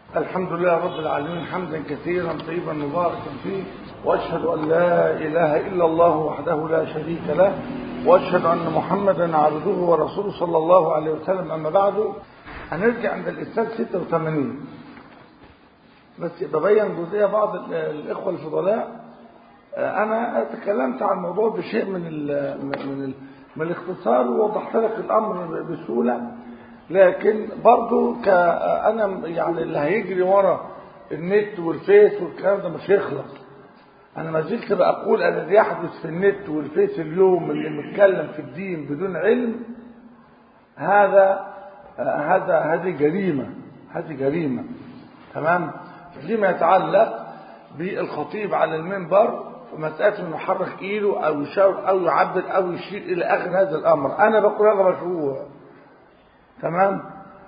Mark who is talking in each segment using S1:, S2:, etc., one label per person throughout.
S1: الحمد لله رب العالمين حمدا كثيرا طيبا مباركا فيه واشهد ان لا اله الا الله وحده لا شريك له واشهد ان محمدا عبده ورسوله صلى الله عليه وسلم اما بعد هنرجع عند الاسناد 86 بس ببين جزئيه بعض الاخوه الفضلاء انا تكلمت عن الموضوع بشيء من ال من ال من الاختصار ووضحت لك الامر بسهوله لكن برضو انا يعني اللي هيجري ورا النت والفيس والكلام ده مش هيخلص انا ما زلت بقول ان اللي يحدث في النت والفيس اليوم اللي متكلم في الدين بدون علم هذا هذا هذه جريمه هذه جريمه تمام فيما يتعلق بالخطيب على المنبر مسألة انه يحرك ايده او يشاور او يعبر او يشير الى اخر هذا الامر انا بقول هذا مشروع تمام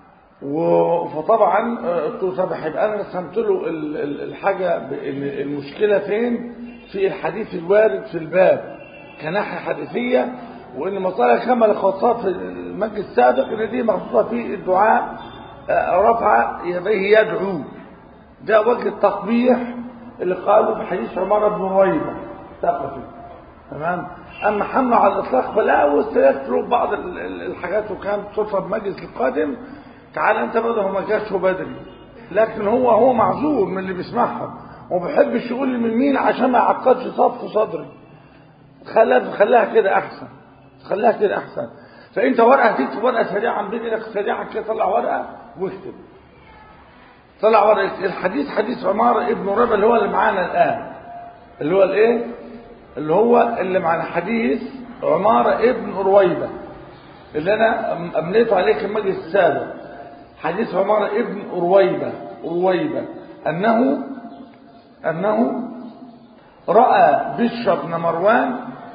S1: فطبعا طب هيبقى انا رسمت له الحاجه المشكله فين في الحديث الوارد في الباب كناحيه حديثيه وان مصالح كما الخطاب في المجلس السابق ان دي مخصوصه في الدعاء رفع يديه يدعو ده وجه التقبيح اللي قالوا في حديث عمر بن رويبه ثقفي تمام اما حمله على الاطلاق فلا وسيترك بعض الحاجات وكانت صدفه بمجلس القادم تعال انت بدل ما جاش بدري لكن هو هو معذور من اللي بيسمعها وما بيحبش يقول من مين عشان ما يعقدش صف صدري خلاها خلاها كده احسن خلاها كده احسن فانت ورقه تكتب ورقه سريعا بايدك سريعا كده طلع ورقه واكتب طلع ورقه الحديث حديث عمار ابن ربع اللي هو اللي معانا الان اللي هو الايه اللي هو اللي معنا حديث عمارة ابن رويبة اللي انا امليته عليك المجلس السابق حديث عمارة ابن رويبة رويبة انه انه رأى بشر بن مروان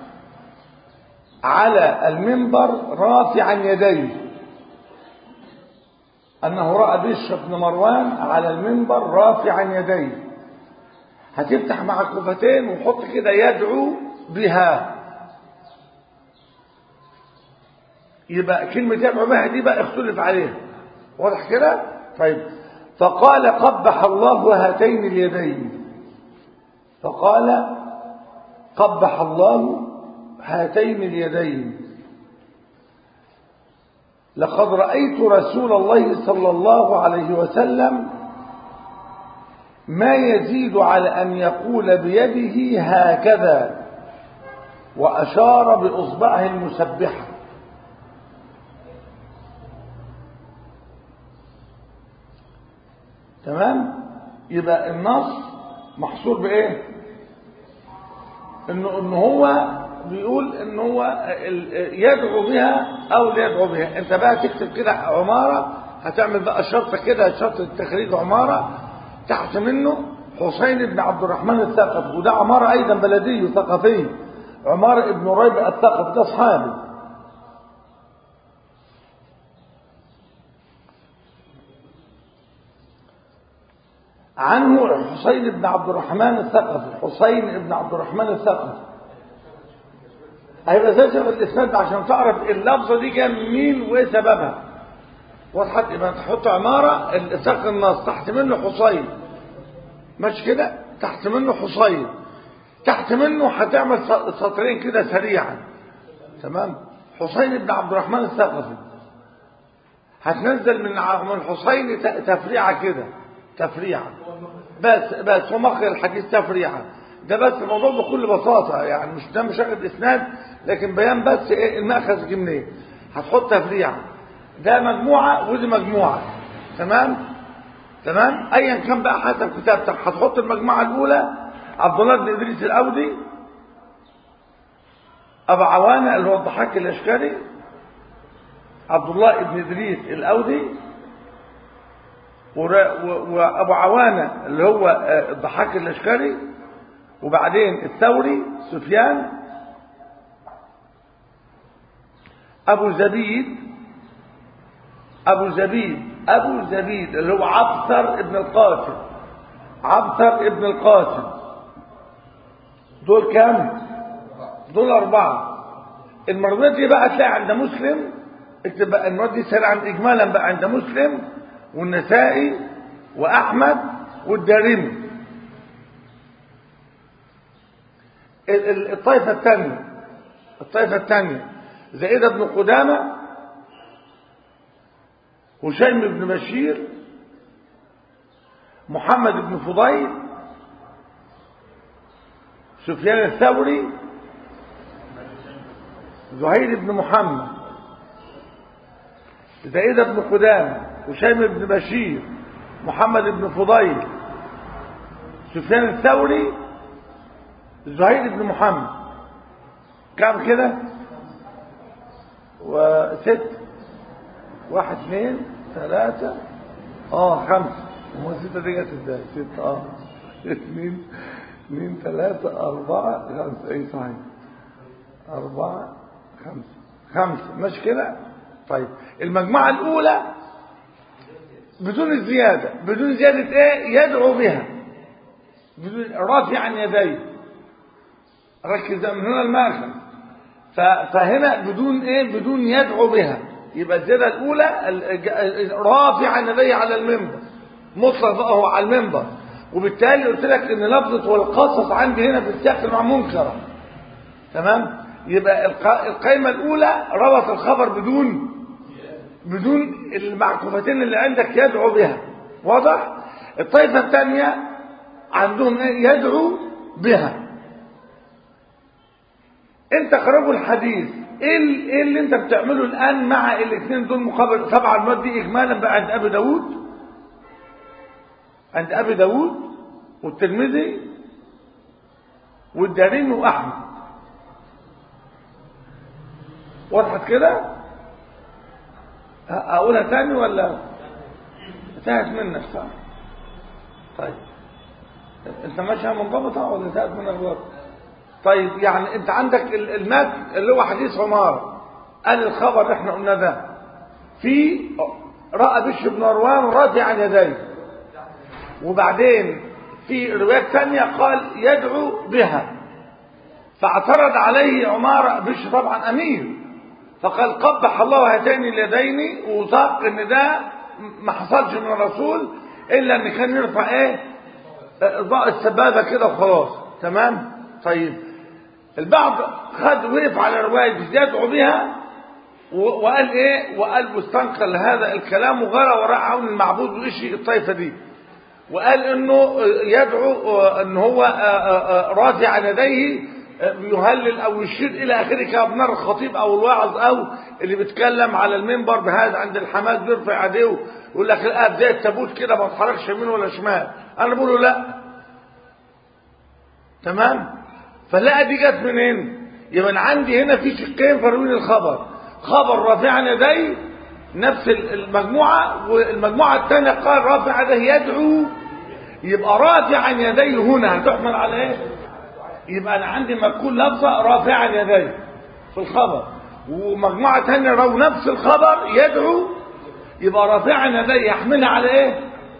S1: على المنبر رافعا يديه انه رأى بشر بن مروان على المنبر رافعا يديه هتفتح مع كفتين وحط كده يدعو بها يبقى كلمة يدعو بها دي بقى اختلف عليها واضح كده طيب فقال قبح الله هاتين اليدين فقال قبح الله هاتين اليدين لقد رأيت رسول الله صلى الله عليه وسلم ما يزيد على أن يقول بيده هكذا وأشار بإصبعه المسبحة تمام يبقى النص محصور بإيه إنه إن هو بيقول إن هو يدعو بها أو لا يدعو بها أنت بقى تكتب كده عمارة هتعمل بقى شرطة كده شرطة التخريج عمارة تحت منه حسين بن عبد الرحمن الثقفي وده عمارة أيضا بلدي ثقفي عمار بن ريب الثقفي ده أصحابي عنه حسين بن عبد الرحمن الثقفي حسين بن عبد الرحمن الثقفي هيبقى زي الاسناد عشان تعرف اللفظه دي جايه من مين وايه سببها وتحط يبقى تحط عماره ساق النص تحت منه حسين ماشي كده تحت منه حصين تحت منه هتعمل سطرين كده سريعا تمام حسين بن عبد الرحمن الثقفي هتنزل من من حسين تفريعه كده تفريعه بس بس هو مخرج الحديث تفريعه ده بس الموضوع بكل بساطه يعني مش ده مشاغل اسناد لكن بيان بس ايه المأخذ جه منين هتحط تفريعه ده مجموعه ودي مجموعه تمام تمام ايا كان بقى حسب كتابتك هتحط المجموعه الاولى عبد الله بن ادريس الاودي ابو عوانه اللي هو الضحاك الاشكري عبد الله بن ادريس الاودي وابو عوانه اللي هو الضحاك الاشكري وبعدين الثوري سفيان ابو زبيد ابو زبيد ابو زبيد اللي هو عبثر ابن القاسم عبثر ابن القاسم دول كام دول اربعه المرضيه دي بقى تلاقي عند مسلم اكتب بقى المرضيه دي سريعا اجمالا بقى عند مسلم والنسائي وأحمد والدارمي الطائفة الثانية الطائفة الثانية زائد بن قدامة هشيم بن بشير محمد بن فضيل سفيان الثوري زهير بن محمد زائد بن قدامة هشيم بن بشير محمد بن فضيل سفيان الثوري زهير بن محمد كم كده وست واحد اثنين ثلاثة اه خمسة هو ستة دي جت ازاي ستة اه اثنين اثنين ثلاثة أربعة خمسة ايه صحيح أربعة خمسة خمسة مش كده طيب المجموعة الأولى بدون الزيادة بدون زيادة ايه يدعو بها بدون رافع عن يديه ركز من هنا الماخذ فهنا بدون ايه بدون يدعو بها يبقى الزيادة الأولى رافعا يديه على المنبر مطلق بقى هو على المنبر وبالتالي قلت لك ان لفظة والقصص عندي هنا في السياق مع منكرة تمام يبقى القائمة الأولى روت الخبر بدون بدون المعكوفتين اللي عندك يدعو بها واضح الطائفة الثانية عندهم ايه يدعو بها انت خرجوا الحديث ايه ايه اللي انت بتعمله الان مع الاثنين دول مقابل طبعا المواد دي اجمالا بقى عند ابي داود عند ابي داود والترمذي والدارين واحمد وضحت كده اقولها تاني ولا انتهت منك صح طيب انت ماشيه منضبطه ولا انتهت منك برضه طيب يعني انت عندك المات اللي هو حديث عمارة قال الخبر اللي احنا قلنا ده في رأى بشر بن مروان رافعا يديه وبعدين في روايات ثانية قال يدعو بها فاعترض عليه عمارة بشر طبعا أمير فقال قبح الله هاتين اليدين وطاق ان ده ما حصلش من الرسول الا ان كان يرفع ايه ضاء السبابة كده وخلاص تمام طيب البعض خد وقف على رواية يدعو بها وقال ايه وقال واستنقل هذا الكلام وغرى وراء عون المعبود وإشي الطائفة دي وقال انه يدعو ان هو رافع يديه يهلل او يشير الى اخره كابنار الخطيب او الواعظ او اللي بيتكلم على المنبر بهذا عند الحماد بيرفع يديه ويقول لك لا زي التابوت كده ما تحركش يمين ولا شمال انا بقول له لا تمام فلا دي جت منين يبقى عندي هنا في شقين فاروين الخبر خبر رافعا يديه نفس المجموعة والمجموعة الثانية قال رافع يديه يدعو يبقى رافعا يديه هنا هتحمل على ايه يبقى انا عندي مكون لفظة رافعا يديه في الخبر ومجموعة ثانية رو نفس الخبر يدعو يبقى رافعا يديه يحملها على ايه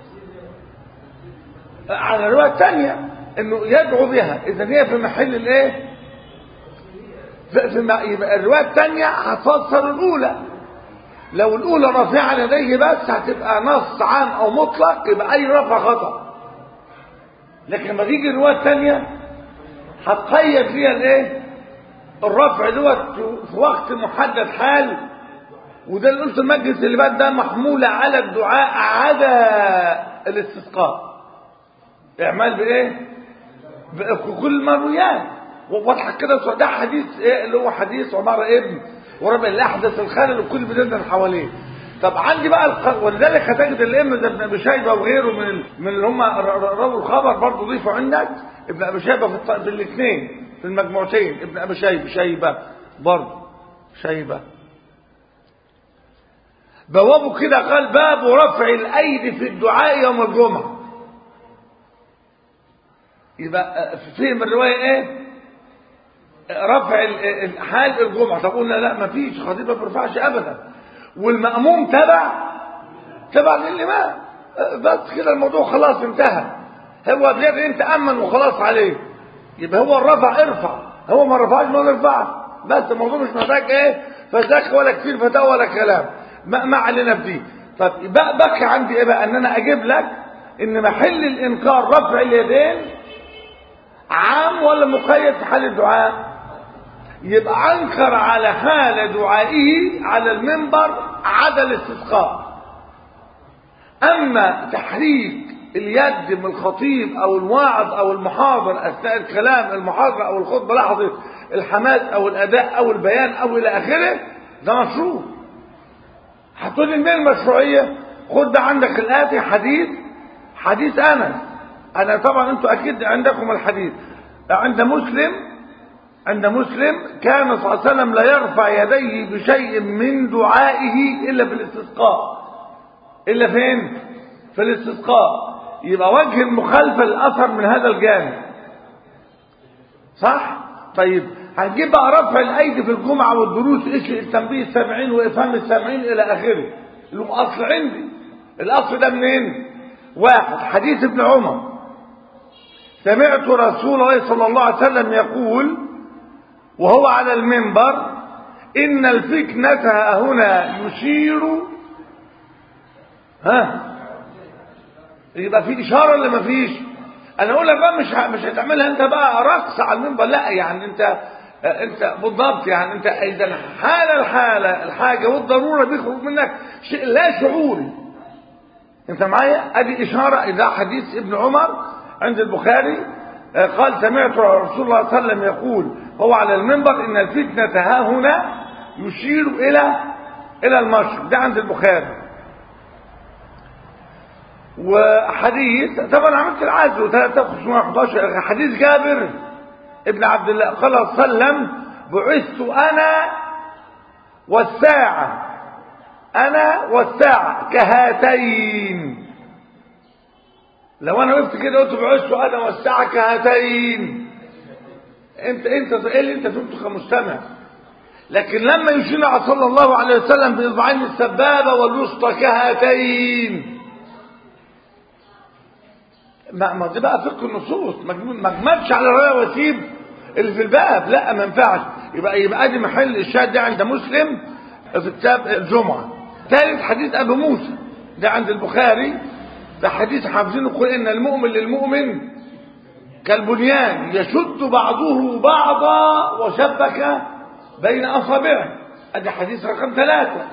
S1: على الرواية الثانية انه يدعو بها اذا هي في محل الايه في, في يبقى الروايه الثانيه هتفسر الاولى لو الاولى رافعه لديه بس هتبقى نص عام او مطلق يبقى اي رفع خطا لكن لما تيجي الروايه الثانيه هتقيد فيها الايه الرفع دوت في وقت محدد حال وده اللي قلت المجلس اللي بعد ده محموله على الدعاء عدا الاستسقاء اعمال بايه كل المرويات واضحه كده ده حديث ايه اللي هو حديث عمر ابن وربع الاحدث الخلل وكل بدنا حواليه طب عندي بقى الق... ولذلك هتجد الائمه زي ابن ابي شيبه وغيره من ال... من اللي هم رووا الخبر برضه ضيفوا عندك ابن ابي شيبه في, الط... في الاثنين في المجموعتين ابن ابي شيبه شيبه برضه شيبه بوابه كده قال باب رفع الايدي في الدعاء يوم الجمعه يبقى فهم الرواية ايه رفع حال الجمعة طب قلنا لا ما فيش خطيب ما بيرفعش ابدا والمأموم تبع تبع للإمام بس كده الموضوع خلاص انتهى هو بيد انت امن وخلاص عليه يبقى هو الرفع ارفع هو ما رفعش ما نرفعش بس الموضوع مش محتاج ايه فذاك ولا كتير فتاوى ولا كلام ما, ما علينا في دي طب بقى, بقى عندي ايه بقى ان انا اجيب لك ان محل الانكار رفع اليدين عام ولا مقيد في حال الدعاء يبقى انكر على حال دعائه على المنبر عدا الاستسقاء اما تحريك اليد من الخطيب او الواعظ او المحاضر اثناء الكلام المحاضره او الخطبه لحظه الحماس او الاداء او البيان او الى اخره ده مشروع هتقول لي منين المشروعيه خد ده عندك الاتي حديث حديث انس انا طبعا انتوا اكيد عندكم الحديث عند مسلم عند مسلم كان صلى الله عليه وسلم لا يرفع يديه بشيء من دعائه الا في الاستسقاء الا فين في الاستسقاء يبقى وجه المخالفه للاثر من هذا الجانب صح طيب هنجيب بقى رفع الايدي في الجمعه والدروس ايش التنبيه السامعين وافهام السامعين الى اخره له اصل عندي الاصل ده منين واحد حديث ابن عمر سمعت رسول الله صلى الله عليه وسلم يقول وهو على المنبر ان الفتنه هنا يشير ها يبقى في اشاره ولا مفيش انا اقول لك بقى مش مش هتعملها انت بقى رقص على المنبر لا يعني انت انت بالضبط يعني انت اذا حال الحاله الحاجه والضروره بيخرج منك شيء لا شعوري انت معايا ادي اشاره اذا حديث ابن عمر عند البخاري قال سمعت رسول الله صلى الله عليه وسلم يقول هو على المنبر ان الفتنه ها هنا يشير الى الى المشرق ده عند البخاري وحديث طبعا عملت العزل 3511 حديث جابر ابن عبد الله قال صلى الله عليه وسلم بعثت انا والساعه انا والساعه كهاتين لو انا وقفت كده قلت بعثت انا والساعه كهاتين انت انت ايه اللي انت فهمته كمستمع لكن لما يشير صلى الله عليه وسلم باصبعين السبابه والوسطى كهاتين ما ما دي بقى فقه النصوص ما اجمدش على الروايه واسيب اللي في الباب لا ما ينفعش يبقى يبقى ادي محل الشاهد ده عند مسلم في كتاب الجمعه ثالث حديث ابو موسى ده عند البخاري ده حديث حافظينه يقول ان المؤمن للمؤمن كالبنيان يشد بعضه بعضا وشبك بين اصابعه ادي حديث رقم ثلاثه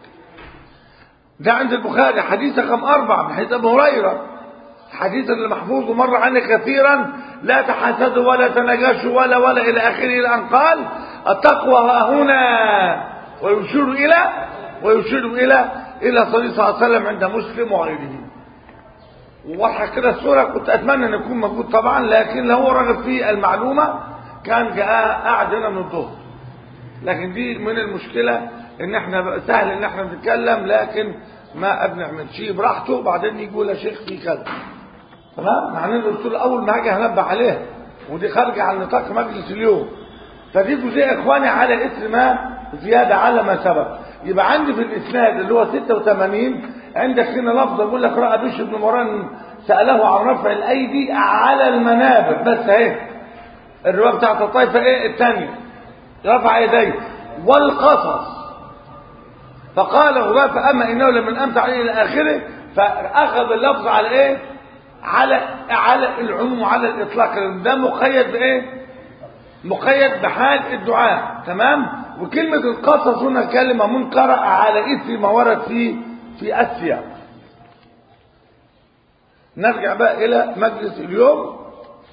S1: ده عند البخاري حديث رقم اربعه من حديث ابو هريره حديث اللي محفوظ مر عني كثيرا لا تحاسدوا ولا تناجشوا ولا ولا الى اخره الى ان قال التقوى ها هنا ويشير الى ويشير الى الى صلى الله عليه وسلم عند مسلم وغيره وواضحه كده الصوره كنت اتمنى ان يكون موجود طبعا لكن لو هو راغب في المعلومه كان جاء قاعد هنا من الظهر لكن دي من المشكله ان احنا سهل ان احنا نتكلم لكن ما بنعمل شيء براحته وبعدين يقول يا شيخ في كذا تمام مع ان قلت له اول ما هاجي هنبه عليها ودي خارجه عن نطاق مجلس اليوم فدي جزئيه اخواني على اثر ما زياده على ما سبق يبقى عندي في الاسناد اللي هو 86 عندك هنا لفظ يقول لك راى بشر بن مران ساله عن رفع الايدي على المنابر بس اهي الروايه بتاعت الطائفه ايه الثانيه رفع يديه والقصص فقال غباء فاما انه لمن امتع عليه الى اخره فاخذ اللفظ على ايه على على العموم على الاطلاق ده مقيد بايه مقيد بحال الدعاء تمام وكلمه القصص هنا كلمه منكره على اثر ما ورد في في السياق نرجع بقى الى مجلس اليوم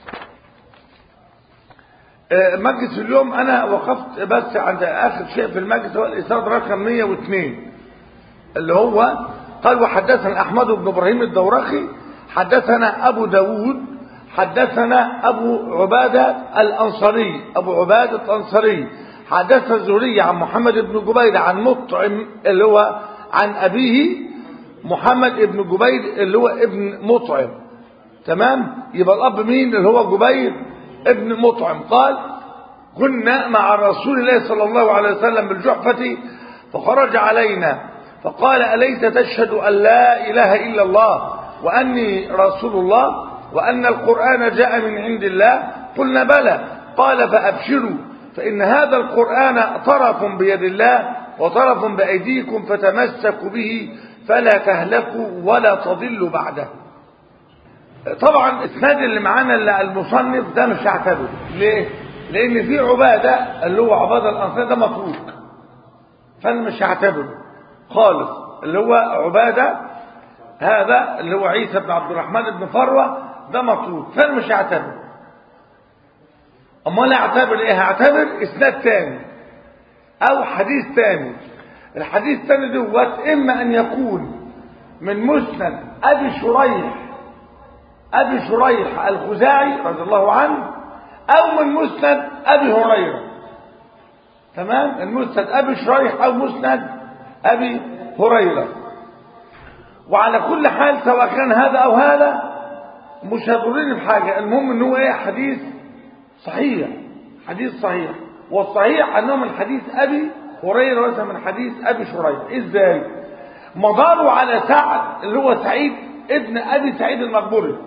S1: مجلس اليوم انا وقفت بس عند اخر شيء في المجلس هو الاسناد رقم 102 اللي هو قال وحدثنا احمد بن ابراهيم الدورقي حدثنا ابو داود حدثنا ابو عباده الانصاري ابو عباده الانصاري حدث الزهري عن محمد بن جبير عن مطعم اللي هو عن ابيه محمد بن جبير اللي هو ابن مطعم تمام يبقى الاب مين اللي هو جبير ابن مطعم قال كنا مع رسول الله صلى الله عليه وسلم بالجحفة فخرج علينا فقال أليس تشهد أن لا إله إلا الله وأني رسول الله وأن القرآن جاء من عند الله قلنا بلى قال فأبشروا فإن هذا القرآن طرف بيد الله وطرف بأيديكم فتمسكوا به فلا تهلكوا ولا تضلوا بعده طبعا الاسناد اللي معانا اللي المصنف ده مش هعتبره ليه لان في عباده اللي هو عباده الانصاري ده متروك فانا مش هعتبره خالص اللي هو عباده هذا اللي هو عيسى بن عبد الرحمن بن فروه ده متروك فانا مش هعتبره امال اعتبر ايه هعتبر اسناد تاني او حديث تاني الحديث التاني دوت اما ان يكون من مسند ابي شريح ابي شريح الخزاعي رضي الله عنه او من مسند ابي هريره تمام المسند ابي شريح او مسند ابي هريره وعلى كل حال سواء كان هذا او هذا مش هيضرني بحاجه المهم ان هو ايه حديث صحيح حديث صحيح والصحيح انه من حديث ابي هريره وليس من حديث ابي شريح ازاي مداره على سعد اللي هو سعيد ابن ابي سعيد المقبري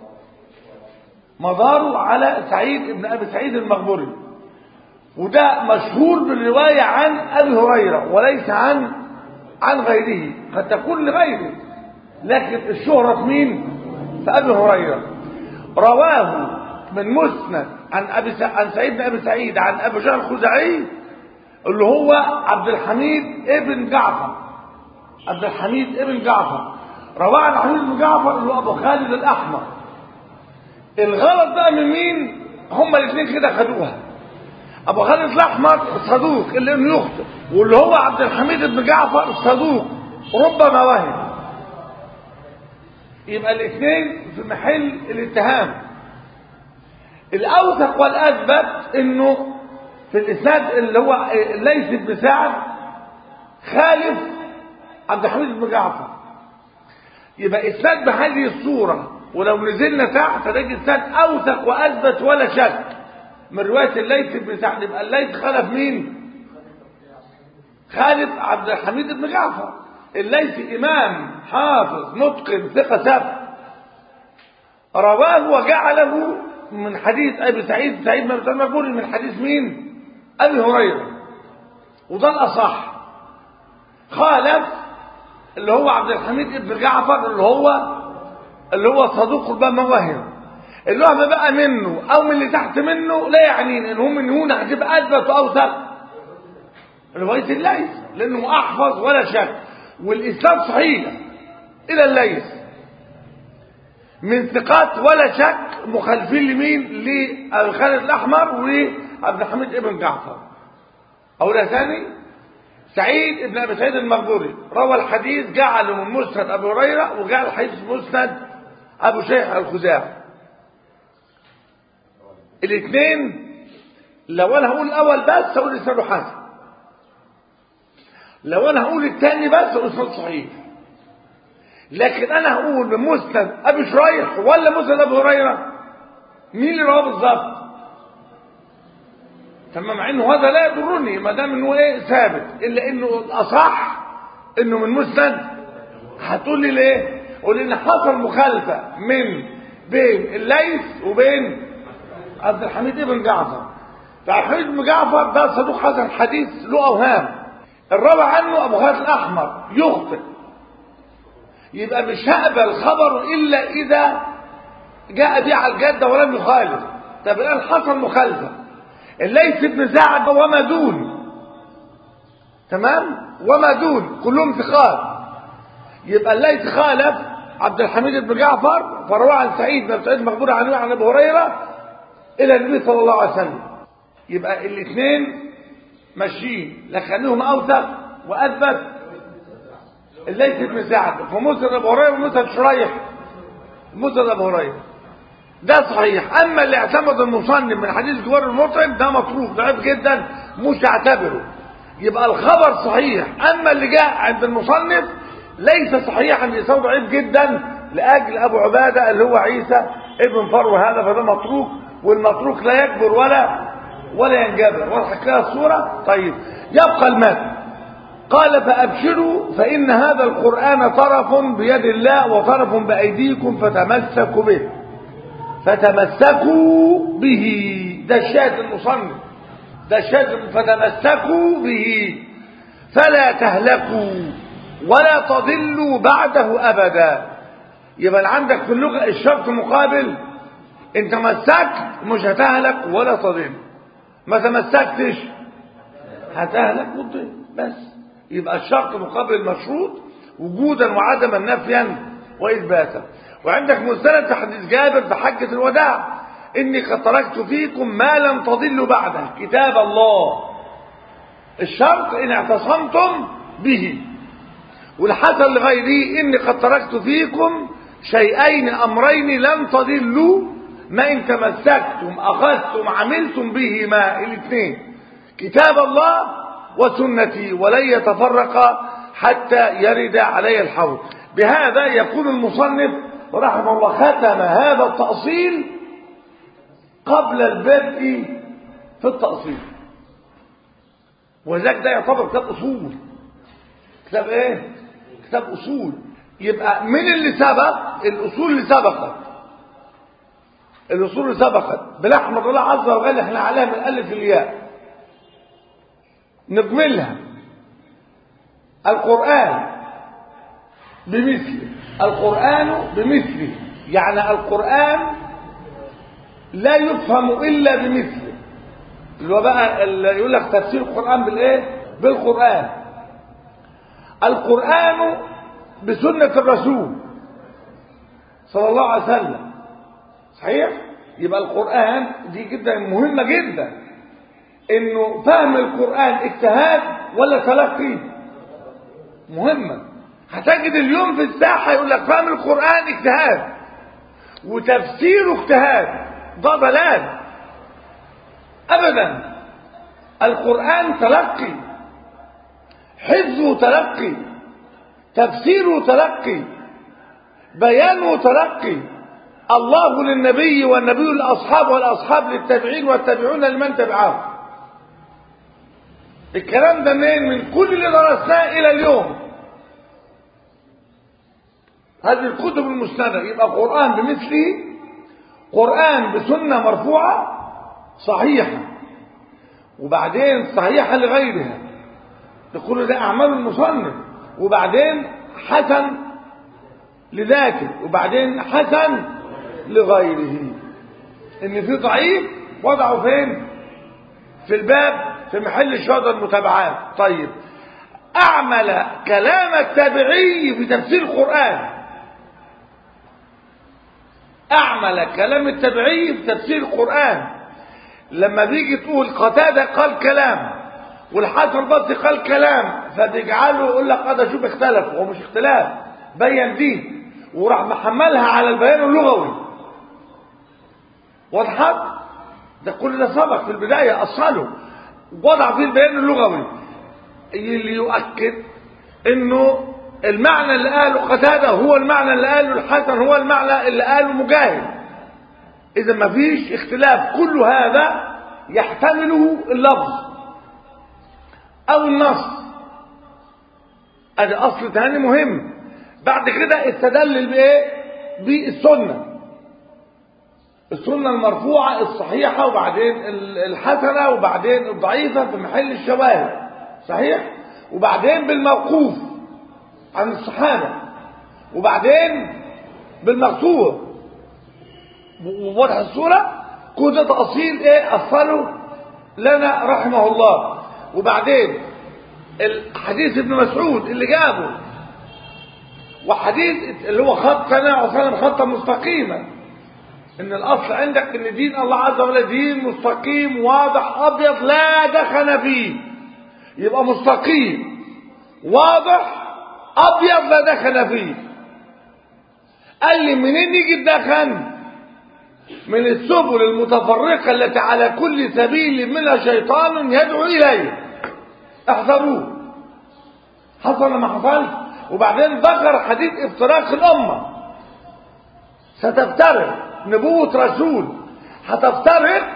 S1: مداره على سعيد ابن ابي سعيد المقبري وده مشهور بالروايه عن ابي هريره وليس عن عن غيره قد تكون لغيره لكن الشهره في مين في ابي هريره رواه من مسند عن ابي س... عن سعيد بن ابي سعيد عن ابي جهل الخزاعي اللي هو عبد الحميد ابن جعفر عبد الحميد ابن جعفر رواه عن حميد بن جعفر اللي هو ابو خالد الاحمر الغلط بقى من مين هما الاثنين كده خدوها ابو خالد الاحمر صدوق اللي انه يخطئ واللي هو عبد الحميد بن جعفر صدوق ربما وهم يبقى الاثنين في محل الاتهام الاوثق والاثبت انه في الاسناد اللي هو ليس بن سعد خالف عبد الحميد بن جعفر يبقى اسناد بهذه الصوره ولو نزلنا تحت نجد اسناد اوثق واثبت ولا شك من روايه الليث بن سعد يبقى الليث خلف مين خالف عبد الحميد بن جعفر الليث امام حافظ متقن ثقه ثبت رواه وجعله من حديث ابي سعيد سعيد بن ابي مقبول من حديث مين ابي هريره وده الاصح خالف اللي هو عبد الحميد بن جعفر اللي هو اللي هو صدوق ربما وهم الوهم بقى منه او من اللي تحت منه لا يعنينا ان هم من هنا هتبقى اثبت واوثق روايه الليث لانه احفظ ولا شك والاسلام صحيح الى الليث من ثقات ولا شك مخالفين لمين لخالد الاحمر وعبد الحميد ابن جعفر اولى ثاني سعيد ابن ابي سعيد المقبوري روى الحديث جعله من مسند ابي هريره وجعل الحديث مسند ابو شيخ الخزاعي الاثنين لو انا هقول الاول بس هقول اسناده حسن لو انا هقول الثاني بس هقول اسناده صحيح لكن انا هقول من مسند ابي شريح ولا مسند ابي هريره مين اللي رواه بالظبط تمام مع انه هذا لا يضرني ما دام انه ايه ثابت الا انه الاصح انه من مسند هتقول لي ليه قول ان حصل مخالفه من بين الليث وبين عبد الحميد بن جعفر فعبد الحميد بن جعفر ده صدوق حسن حديث له اوهام الراوي عنه ابو خالد الاحمر يخطئ يبقى مش هقبل خبره الا اذا جاء به على الجده ولم يخالف طب الان حصل مخالفه الليث بن سعد وما دون تمام وما دون كلهم ثقات يبقى الليث خالف عبد الحميد بن جعفر فروى عن سعيد بن سعيد مقبول عنه عن ابي هريره الى النبي صلى الله عليه وسلم يبقى الاثنين ماشيين لكنهم اوثق واثبت الليث بن سعد فمسند ابو هريره ومسند شريح مسند ابو هريره ده صحيح اما اللي اعتمد المصنف من حديث جوار المطعم ده مطروق ضعيف جدا مش اعتبره يبقى الخبر صحيح اما اللي جاء عند المصنف ليس صحيحا لسبب ضعيف جدا لاجل ابو عباده اللي هو عيسى ابن فروه هذا فده متروك والمتروك لا يكبر ولا ولا ينجبر واضح كده الصوره طيب يبقى المتن قال فابشروا فان هذا القران طرف بيد الله وطرف بايديكم فتمسكوا به فتمسكوا به ده الشاهد المصنف ده الشاهد فتمسكوا به فلا تهلكوا ولا تضلوا بعده ابدا يبقى عندك في اللغة الشرط مقابل ان تمسكت مش هتهلك ولا تضل ما تمسكتش هتهلك وتضل بس يبقى الشرط مقابل المشروط وجودا وعدما نفيا واثباتا وعندك مستند في حديث جابر في حجة الوداع اني قد تركت فيكم ما لم تضلوا بعده كتاب الله الشرط ان اعتصمتم به والحسن لغيره اني قد تركت فيكم شيئين امرين لن تضلوا ما ان تمسكتم اخذتم عملتم بهما الاثنين كتاب الله وسنتي ولن يتفرق حتى يرد علي الحوض بهذا يكون المصنف رحمه الله ختم هذا التأصيل قبل البدء في التأصيل وذلك ده يعتبر كتاب أصول كتاب ايه كتاب أصول يبقى من اللي سبق الأصول اللي سبقت الأصول اللي سبقت بنحمد الله عز وجل احنا عليها من الألف الياء نكملها القرآن بمثله القرآن بمثله يعني القرآن لا يفهم إلا بمثله اللي هو بقى اللي يقول لك تفسير القرآن بالإيه؟ بالقرآن القرآن بسنة الرسول صلى الله عليه وسلم صحيح؟ يبقى القرآن دي جدا مهمة جدا انه فهم القرآن اجتهاد ولا تلقي مهمة هتجد اليوم في الساحة يقول لك فهم القرآن اجتهاد وتفسيره اجتهاد ده ضلال ابدا القرآن تلقي حفظه تلقي تفسيره تلقي بيانه تلقي الله للنبي والنبي للأصحاب والأصحاب للتابعين والتابعون لمن تبعهم الكلام ده منين من كل اللي درسناه إلى اليوم هذه الكتب المسندة يبقى قرآن بمثله قرآن بسنة مرفوعة صحيحة وبعدين صحيحة لغيرها تقول ده أعمال المصنف وبعدين حسن لذاته وبعدين حسن لغيره ان في ضعيف وضعه فين في الباب في محل الشهادة المتابعات طيب اعمل كلام التابعي في تفسير القرآن اعمل كلام التابعي في تفسير القرآن لما بيجي تقول قتادة قال كلام والحسن البصري قال كلام فبيجعله يقول لك هذا شوف اختلف هو مش اختلاف بين دي وراح محملها على البيان اللغوي وضحت ده كل ده سبق في البداية أصله وضع فيه البيان اللغوي اللي يؤكد انه المعنى اللي قاله قتادة هو المعنى اللي قاله الحسن هو المعنى اللي قاله مجاهد اذا ما فيش اختلاف كل هذا يحتمله اللفظ او النص ادي اصل تاني مهم بعد كده استدلل بايه بالسنه السنه المرفوعه الصحيحه وبعدين الحسنه وبعدين الضعيفه في محل الشواهد صحيح وبعدين بالموقوف عن الصحابه وبعدين بالمقطوع وواضح الصوره كل ده تاصيل ايه اصله لنا رحمه الله وبعدين الحديث ابن مسعود اللي جابه وحديث اللي هو خط سنة وسلم خطا مستقيما ان الاصل عندك ان دين الله عز وجل دين مستقيم واضح ابيض لا دخن فيه يبقى مستقيم واضح ابيض لا دخن فيه قال لي منين يجي الدخن من السبل المتفرقة التي على كل سبيل منها شيطان يدعو إليه احذروه حصل ما حصلش وبعدين ذكر حديث افتراق الأمة ستفترق نبوة رسول هتفترق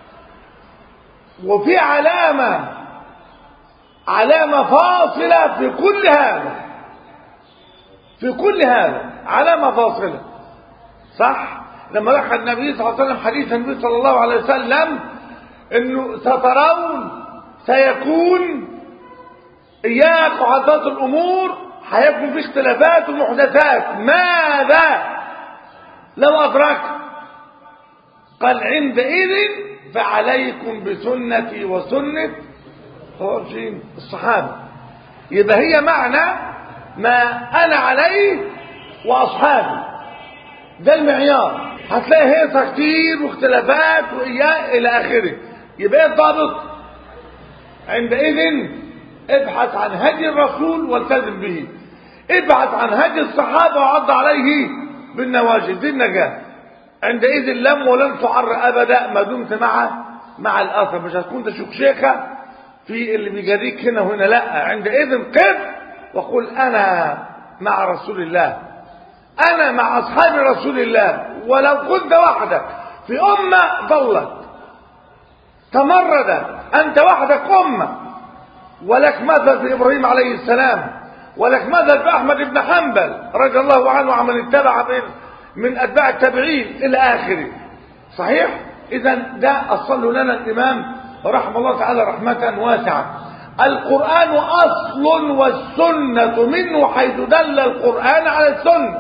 S1: وفي علامة علامة فاصلة في كل هذا في كل هذا علامة فاصلة صح لما ذكر النبي صلى الله عليه وسلم حديث النبي صلى الله عليه وسلم انه سترون سيكون اياك وحدثات الامور هيكون في اختلافات ومحدثات ماذا لو أدرك قال عندئذ فعليكم بسنتي وسنة خارجين الصحابة يبقى هي معنى ما أنا عليه وأصحابي ده المعيار هتلاقي هيصة كتير واختلافات وإياه إلى آخره يبقى ايه الضابط عندئذ ابحث عن هدي الرسول والتزم به ابحث عن هدي الصحابة وعض عليه بالنواجذ دي النجاة عندئذ لم ولن تعر أبدا ما دمت مع مع الأثر مش هتكون تشكشيخة في اللي بيجريك هنا وهنا لا عندئذ قف وقل أنا مع رسول الله أنا مع أصحاب رسول الله ولو كنت وحدك في أمة ضلت تمردت أنت وحدك أمة ولك مثل في إبراهيم عليه السلام ولك مثل في أحمد بن حنبل رضي الله عنه ومن اتبع من أتباع التابعين إلى آخره صحيح؟ إذا ده أصل لنا الإمام رحمه الله تعالى رحمة واسعة القرآن أصل والسنة منه حيث دل القرآن على السنة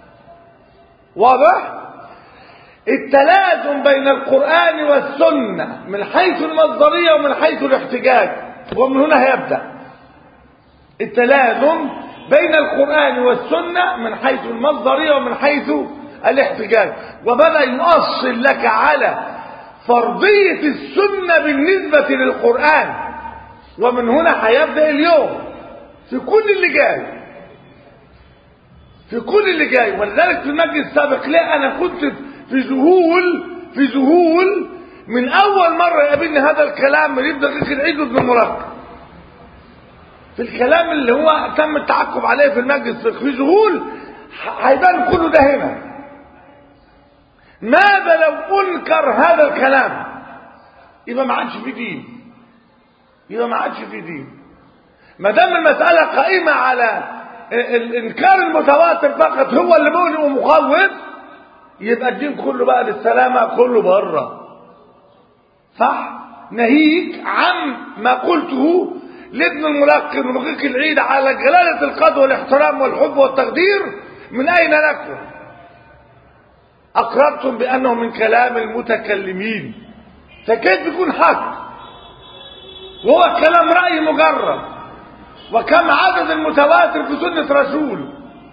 S1: واضح؟ التلازم بين القرآن والسنة من حيث المصدرية ومن حيث الاحتجاج ومن هنا هيبدأ التلازم بين القرآن والسنة من حيث المصدرية ومن حيث الاحتجاج وبدأ يؤصل لك على فرضية السنة بالنسبة للقرآن ومن هنا هيبدأ اليوم في كل اللي جاي في كل اللي جاي ولذلك في المجلس السابق لا أنا كنت في ذهول في ذهول من أول مرة يقابلني هذا الكلام من ابن دقيق العيد بن مركب في الكلام اللي هو تم التعقب عليه في المجلس في ذهول هيبان كله ده هنا ماذا لو انكر هذا الكلام يبقى ما عادش في دين يبقى ما عادش في دين ما دام المساله قائمه على الانكار المتواتر فقط هو اللي مؤلم ومخوف يبقى الدين كله بقى للسلامه كله بره صح ناهيك عن ما قلته لابن الملقن ورقيق العيد على جلاله القدر والاحترام والحب والتقدير من اين لكم أقررتم بأنه من كلام المتكلمين فكيف يكون حق وهو كلام رأي مجرد وكم عدد المتواتر في سنة رسول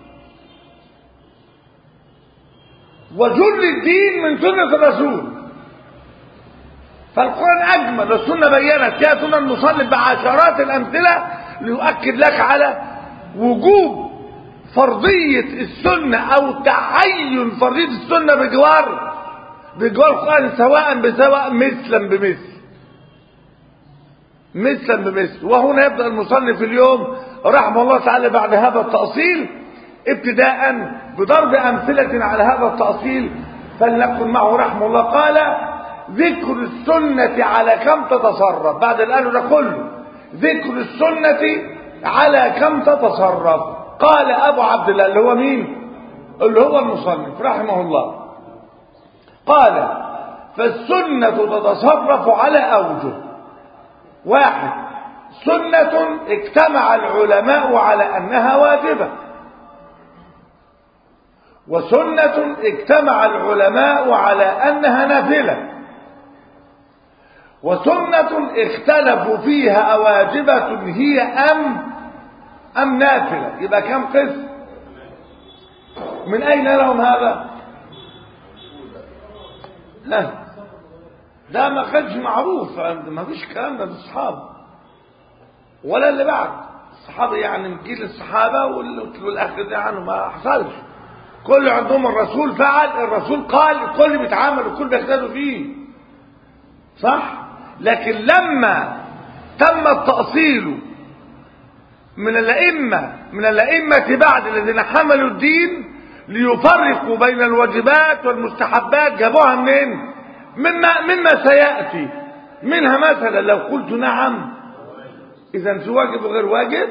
S1: وجل الدين من سنة الرسول فالقرآن أجمل والسنة بينت فيها سنة المصنف بعشرات الأمثلة ليؤكد لك على وجوب فرضية السنة أو تعين فرضية السنة بجوار بجوار القرآن سواء بسواء مثلا بمثل مثلا بمثل وهنا يبدأ المصنف اليوم رحمه الله تعالى بعد هذا التأصيل ابتداء بضرب أمثلة على هذا التأصيل فلنكن معه رحمه الله قال ذكر السنة على كم تتصرف بعد الآن ده كله ذكر السنة على كم تتصرف قال أبو عبد الله اللي هو مين اللي هو المصنف رحمه الله قال فالسنة تتصرف على أوجه واحد سنة اجتمع العلماء على أنها واجبة وسنة اجتمع العلماء على أنها نافلة وسنة اختلفوا فيها أواجبة هي أم أم نافلة يبقى كم قسم من أين لهم هذا لا ده ما كانش معروف ما فيش كلام ده الصحابة ولا اللي بعد الصحابة يعني من جيل الصحابة والأخر ده عنه ما حصلش كل عندهم الرسول فعل الرسول قال الكل بيتعامل الكل بيختلفوا فيه صح لكن لما تم التأصيل من الأئمة من الأئمة بعد الذين حملوا الدين ليفرقوا بين الواجبات والمستحبات جابوها منين مما مما سيأتي منها مثلا لو قلت نعم إذا في واجب وغير واجب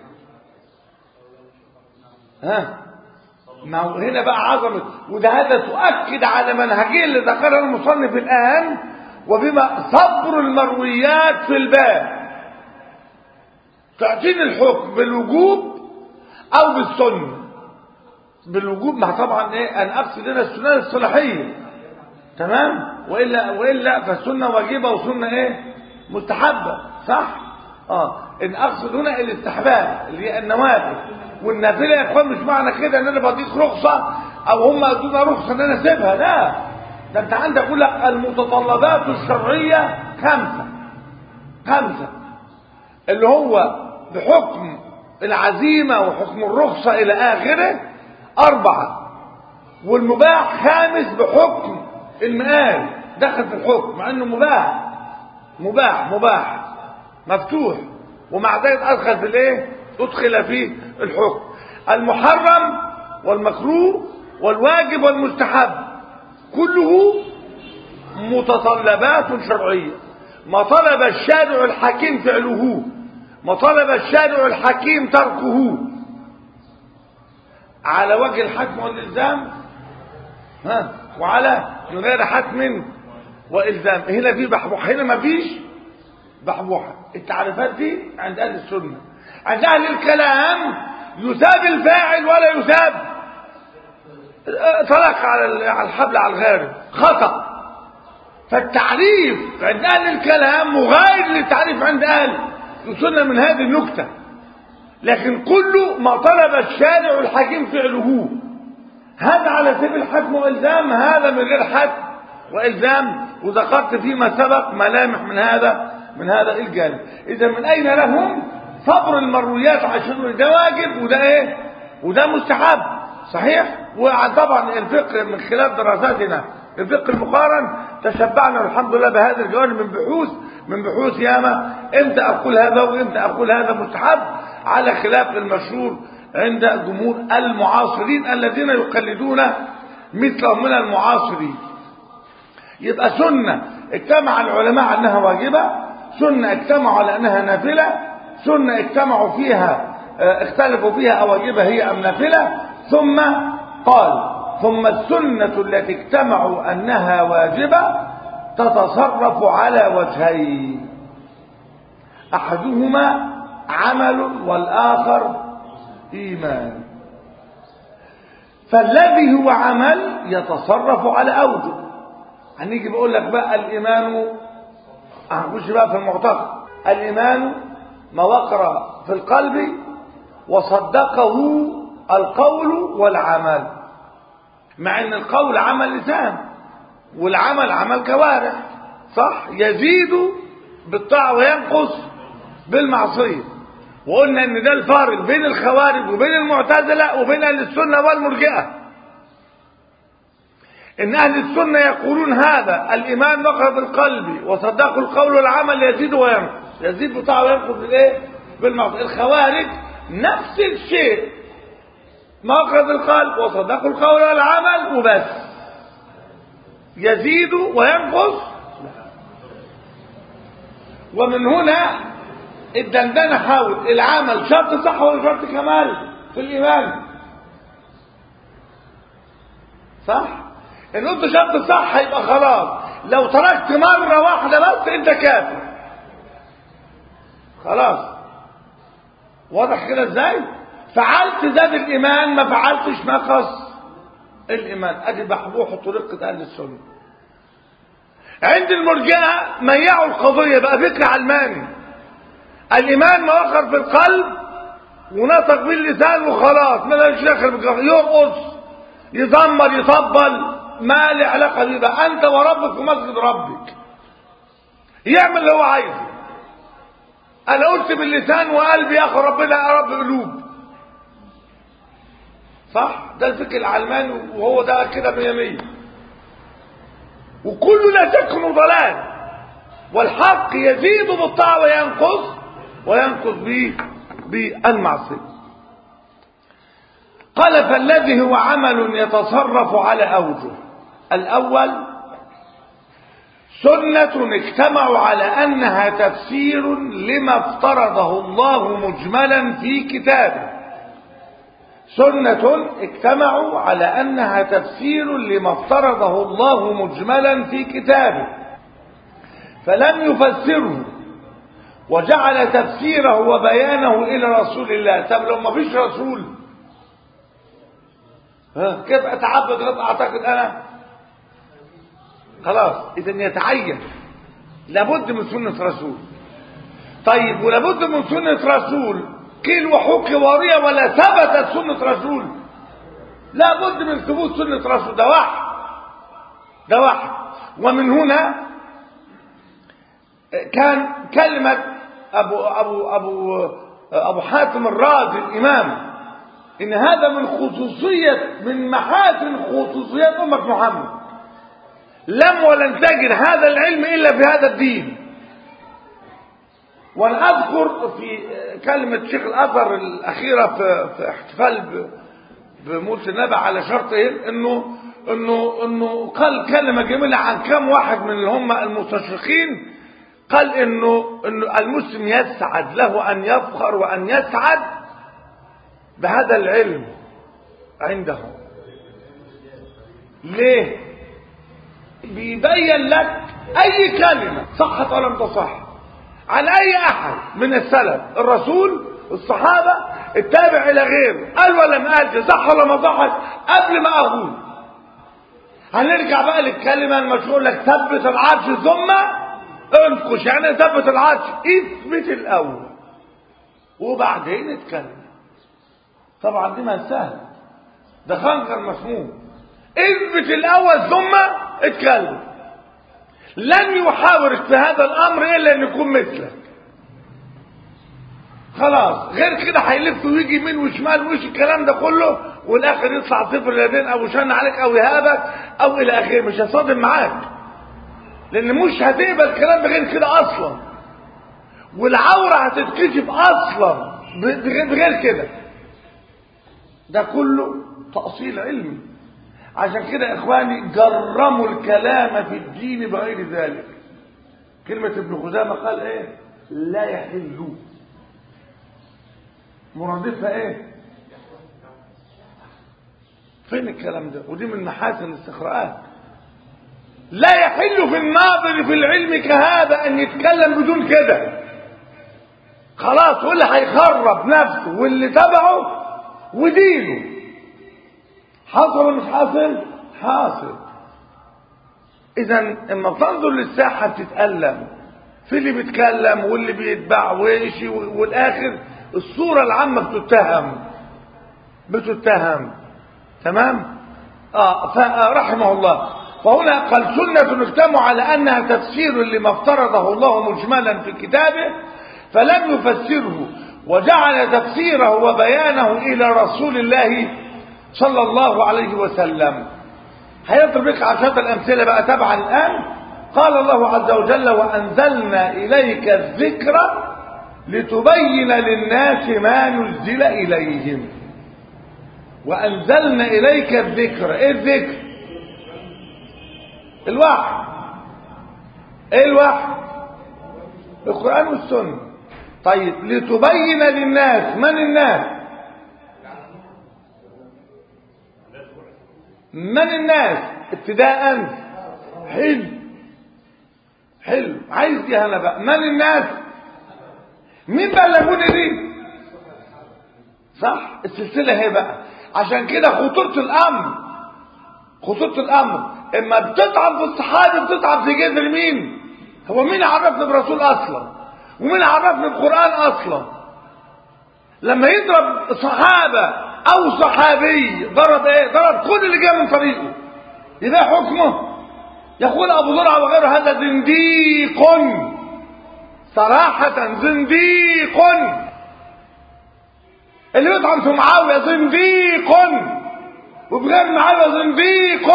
S1: ها ما هو هنا بقى عظمة وده هذا تؤكد على منهجية اللي ذكرها المصنف الآن وبما صبر المرويات في الباب تعطيني الحكم بالوجوب او بالسنه بالوجوب ما طبعا ايه انا اقصد هنا السنه الصلاحيه تمام والا والا فالسنه واجبه وسنه ايه مستحبه صح اه ان اقصد هنا الاستحباب اللي هي النوافل والنافله يا اخوان مش معنى كده ان انا بديك رخصه او هم ادونا رخصه ان انا اسيبها لا ده انت عندك يقول لك المتطلبات الشرعيه خمسه خمسه اللي هو بحكم العزيمه وحكم الرخصه الى اخره اربعه والمباح خامس بحكم المآل دخل في الحكم مع انه مباح مباح مباح مفتوح ومع ذلك ادخل في الايه ادخل فيه الحكم المحرم والمكروه والواجب والمستحب كله متطلبات شرعيه ما طلب الشارع الحكيم فعله ما طلب الشارع الحكيم تركه على وجه الحكم والالزام ها وعلى غير حتم والزام هنا في بحبوحه هنا ما فيش بحبوحه التعريفات دي عند اهل السنه عند اهل الكلام يثاب الفاعل ولا يثاب طلق على على الحبل على الغارب خطا فالتعريف عند اهل الكلام مغاير للتعريف عند اهل السنه من هذه النكته لكن كله ما طلب الشارع الحكيم فعله هذا على سبيل الحكم والزام هذا من غير حكم والزام وذكرت فيما سبق ملامح من هذا من هذا الجانب اذا من اين لهم صبر المرويات عشان ده واجب وده ايه وده مستحب صحيح وطبعا الفقه من خلال دراساتنا الفقه المقارن تشبعنا الحمد لله بهذا الجوانب من بحوث من بحوث ياما امتى اقول هذا وامتى اقول هذا مستحب على خلاف المشهور عند جمهور المعاصرين الذين يقلدون مثلهم من المعاصرين يبقى سنة اجتمع العلماء على انها واجبة سنة اجتمعوا على انها نافلة سنة اجتمعوا فيها اختلفوا فيها اواجبة هي ام نافلة ثم قال ثم السنة التي اجتمعوا انها واجبة تتصرف على وجهين احدهما عمل والاخر ايمان فالذي هو عمل يتصرف على اوجه هنيجي بقول لك بقى الايمان هنخش بقى في المعتقد الايمان ما وقر في القلب وصدقه القول والعمل مع ان القول عمل لسان والعمل عمل كوارح صح يزيد بالطاعه وينقص بالمعصيه وقلنا ان ده الفارق بين الخوارج وبين المعتزله وبين اهل السنه والمرجئه ان اهل السنه يقولون هذا الايمان وقع بالقلب وصدقوا القول والعمل يزيد وينقص يزيد بالطاعه وينقص بالايه بالمعصيه الخوارج نفس الشيء ما وقع بالقلب وصدقوا القول والعمل وبس يزيد وينقص ومن هنا الدندنة حاول العمل شرط صح ولا شرط كمال في الإيمان صح ان قلت شرط صح يبقى خلاص لو تركت مرة واحدة بس انت كافر خلاص واضح كده ازاي فعلت زاد الايمان ما فعلتش نقص الايمان ادي بحبوح طريقة اهل السنة عند المرجئة ميعوا القضية بقى فكر علماني الايمان ما وقر في القلب ونطق باللسان وخلاص ما لهش دخل بالجرح يرقص يزمر يطبل ما له علاقه بيه بقى انت وربك في مسجد ربك يعمل اللي هو عايزه انا قلت باللسان وقلبي يا اخي ربنا يا رب قلوب صح ده الفكر العلماني وهو ده كده مية مية وكله لا تكن ضلال والحق يزيد بالطاعة وينقص وينقص به بالمعصية قال فالذي هو عمل يتصرف على أوجه الأول سنة اجتمعوا على أنها تفسير لما افترضه الله مجملا في كتابه سنة اجتمعوا على أنها تفسير لما افترضه الله مجملا في كتابه فلم يفسره وجعل تفسيره وبيانه إلى رسول الله طب لو ما فيش رسول ها كيف اتعبد غير اعتقد انا خلاص اذا يتعين لابد من سنة رسول طيب ولابد من سنة رسول كيل وحوك وارية ولا ثبتت سنة رسول لابد من ثبوت سنة رسول ده واحد ده واحد ومن هنا كان كلمة أبو, أبو, أبو, أبو حاتم الرازي الإمام إن هذا من خصوصية من محاسن خصوصيات أمة محمد لم ولن تجد هذا العلم إلا في هذا الدين وأنا أذكر في كلمة شيخ الأزهر الأخيرة في, في احتفال بمولد النبي على شرطين إنه إنه إنه قال كلمة جميلة عن كم واحد من اللي هم المستشرقين قال إنه إنه المسلم يسعد له أن يفخر وأن يسعد بهذا العلم عنده ليه بيبين لك اي كلمة صحت او لم تصح عن اي احد من السلف الرسول الصحابة التابع الى غيره قال ولا ما قالش صح ولا ما صحت قبل ما اقول هنرجع بقى للكلمة المشهور لك ثبت العرش ثم انقش يعني ثبت العرش اثبت الاول وبعدين اتكلم طبعا دي ما سهل ده خنجر مسموم اثبت الاول ثم اتكلم لن يحاورك في هذا الامر الا ان يكون مثلك خلاص غير كده هيلف ويجي يمين وشمال ويش الكلام ده كله والاخر يطلع صفر اليدين او شن عليك او يهابك او الى اخره مش هيصادم معاك لان مش هتقبل كلام بغير كده اصلا والعوره هتتكشف اصلا بغير كده ده كله تأصيل علمي عشان كده يا اخواني جرموا الكلام في الدين بغير ذلك كلمة ابن خزامة قال ايه لا يحل مرادفها ايه فين الكلام ده ودي من محاسن الاستقراءات لا يحل في الناظر في العلم كهذا ان يتكلم بدون كده خلاص واللي هيخرب نفسه واللي تبعه ودينه حاصل ولا مش حاصل حاصل اذا اما بتنظر للساحه بتتالم في اللي بيتكلم واللي بيتباع ويشي والاخر الصوره العامه بتتهم بتتهم تمام اه فرحمه الله فهنا قال سنة نجتمع على أنها تفسير لما افترضه الله مجملا في كتابه فلم يفسره وجعل تفسيره وبيانه إلى رسول الله صلى الله عليه وسلم هيضرب لك عشرة الأمثلة بقى تبعا الآن قال الله عز وجل وأنزلنا إليك الذكر لتبين للناس ما نزل إليهم وأنزلنا إليك الذكر إيه الذكر الوحي إيه الوحي القرآن والسنة طيب لتبين للناس من الناس من الناس ابتداء حلو حلو عايز دي انا بقى من الناس مين بلغوني دي صح السلسله هي بقى عشان كده خطوره الامر خطوره الامر اما بتتعب في الصحابه بتتعب في جذر مين هو مين عرفني برسول اصلا ومين عرفني القران اصلا لما يضرب صحابه او صحابي ضرب ايه ضرب كل اللي جاي من طريقه يبقى حكمه يقول ابو زرعه وغيره هذا زنديق صراحة زنديق اللي يطعن في معاوية زنديق وبغير معاوية زنديق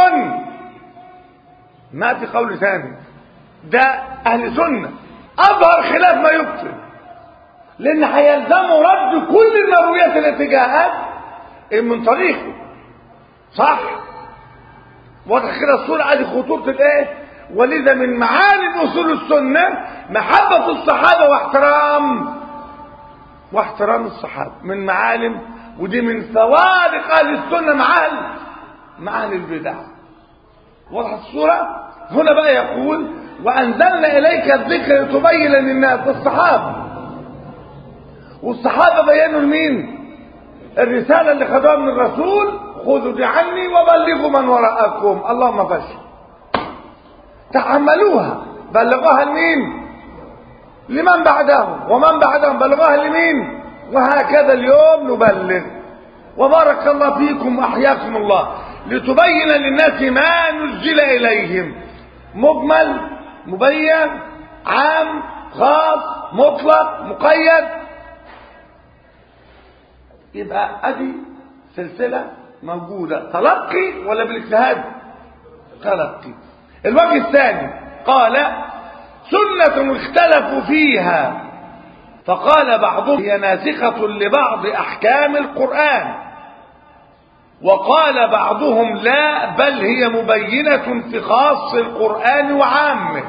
S1: ما في قول ثاني ده اهل سنة اظهر خلاف ما يبطل لان هيلزموا رد كل المرويات التي جاءت من طريقه صح واضح كده الصورة ادي خطورة الايه ولذا من معالم اصول السنة محبة الصحابة واحترام واحترام الصحابة من معالم ودي من فوارق اهل السنة مع اهل مع اهل البدع واضح الصورة هنا بقى يقول وانزلنا اليك الذكر لتبين للناس الصحابة والصحابة بينوا لمين الرسالة اللي خدوها من الرسول خذوا دي عني وبلغوا من وراءكم اللهم فشل تحملوها بلغوها لمين لمن بعدهم ومن بعدهم بلغوها لمين وهكذا اليوم نبلغ وبارك الله فيكم واحياكم الله لتبين للناس ما نزل اليهم مجمل مبين عام خاص مطلق مقيد يبقى ادي سلسله موجوده تلقي ولا بالاجتهاد تلقي الوجه الثاني قال سنه اختلفوا فيها فقال بعضهم هي ناسخه لبعض احكام القران وقال بعضهم لا بل هي مبينه في خاص القران وعامه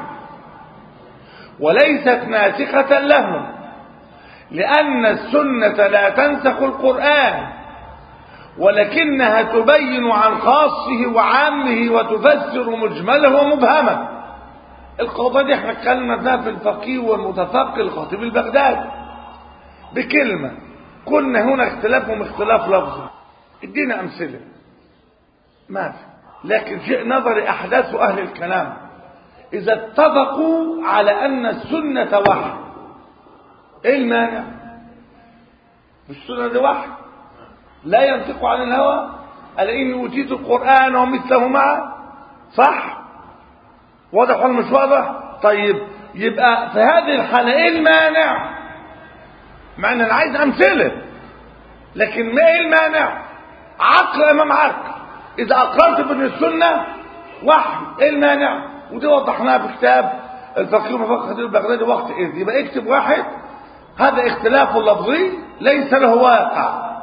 S1: وليست ناسخه لهم لان السنه لا تنسخ القران ولكنها تبين عن خاصه وعامه وتفسر مجمله ومبهمه القضاء دي احنا اتكلمنا فيها في الفقيه والمتفقه الخطيب البغدادي بكلمه كنا هنا اختلافهم اختلاف لفظي ادينا امثله ما في لكن شيء نظري احداث اهل الكلام اذا اتفقوا على ان السنه وحي ايه المانع السنه دي وحي لا ينطق عن الهوى ألا إني أوتيت القرآن ومثله معه صح واضح ولا مش واضح طيب يبقى في هذه الحالة إيه المانع مع أن أنا عايز أمثلة لكن ما إيه المانع عقل أمام عقل إذا أقررت بأن السنة وحي إيه المانع ودي وضحناها في كتاب الفقيه المفقه البغدادي وقت إذ يبقى اكتب واحد هذا اختلاف لفظي ليس له واقع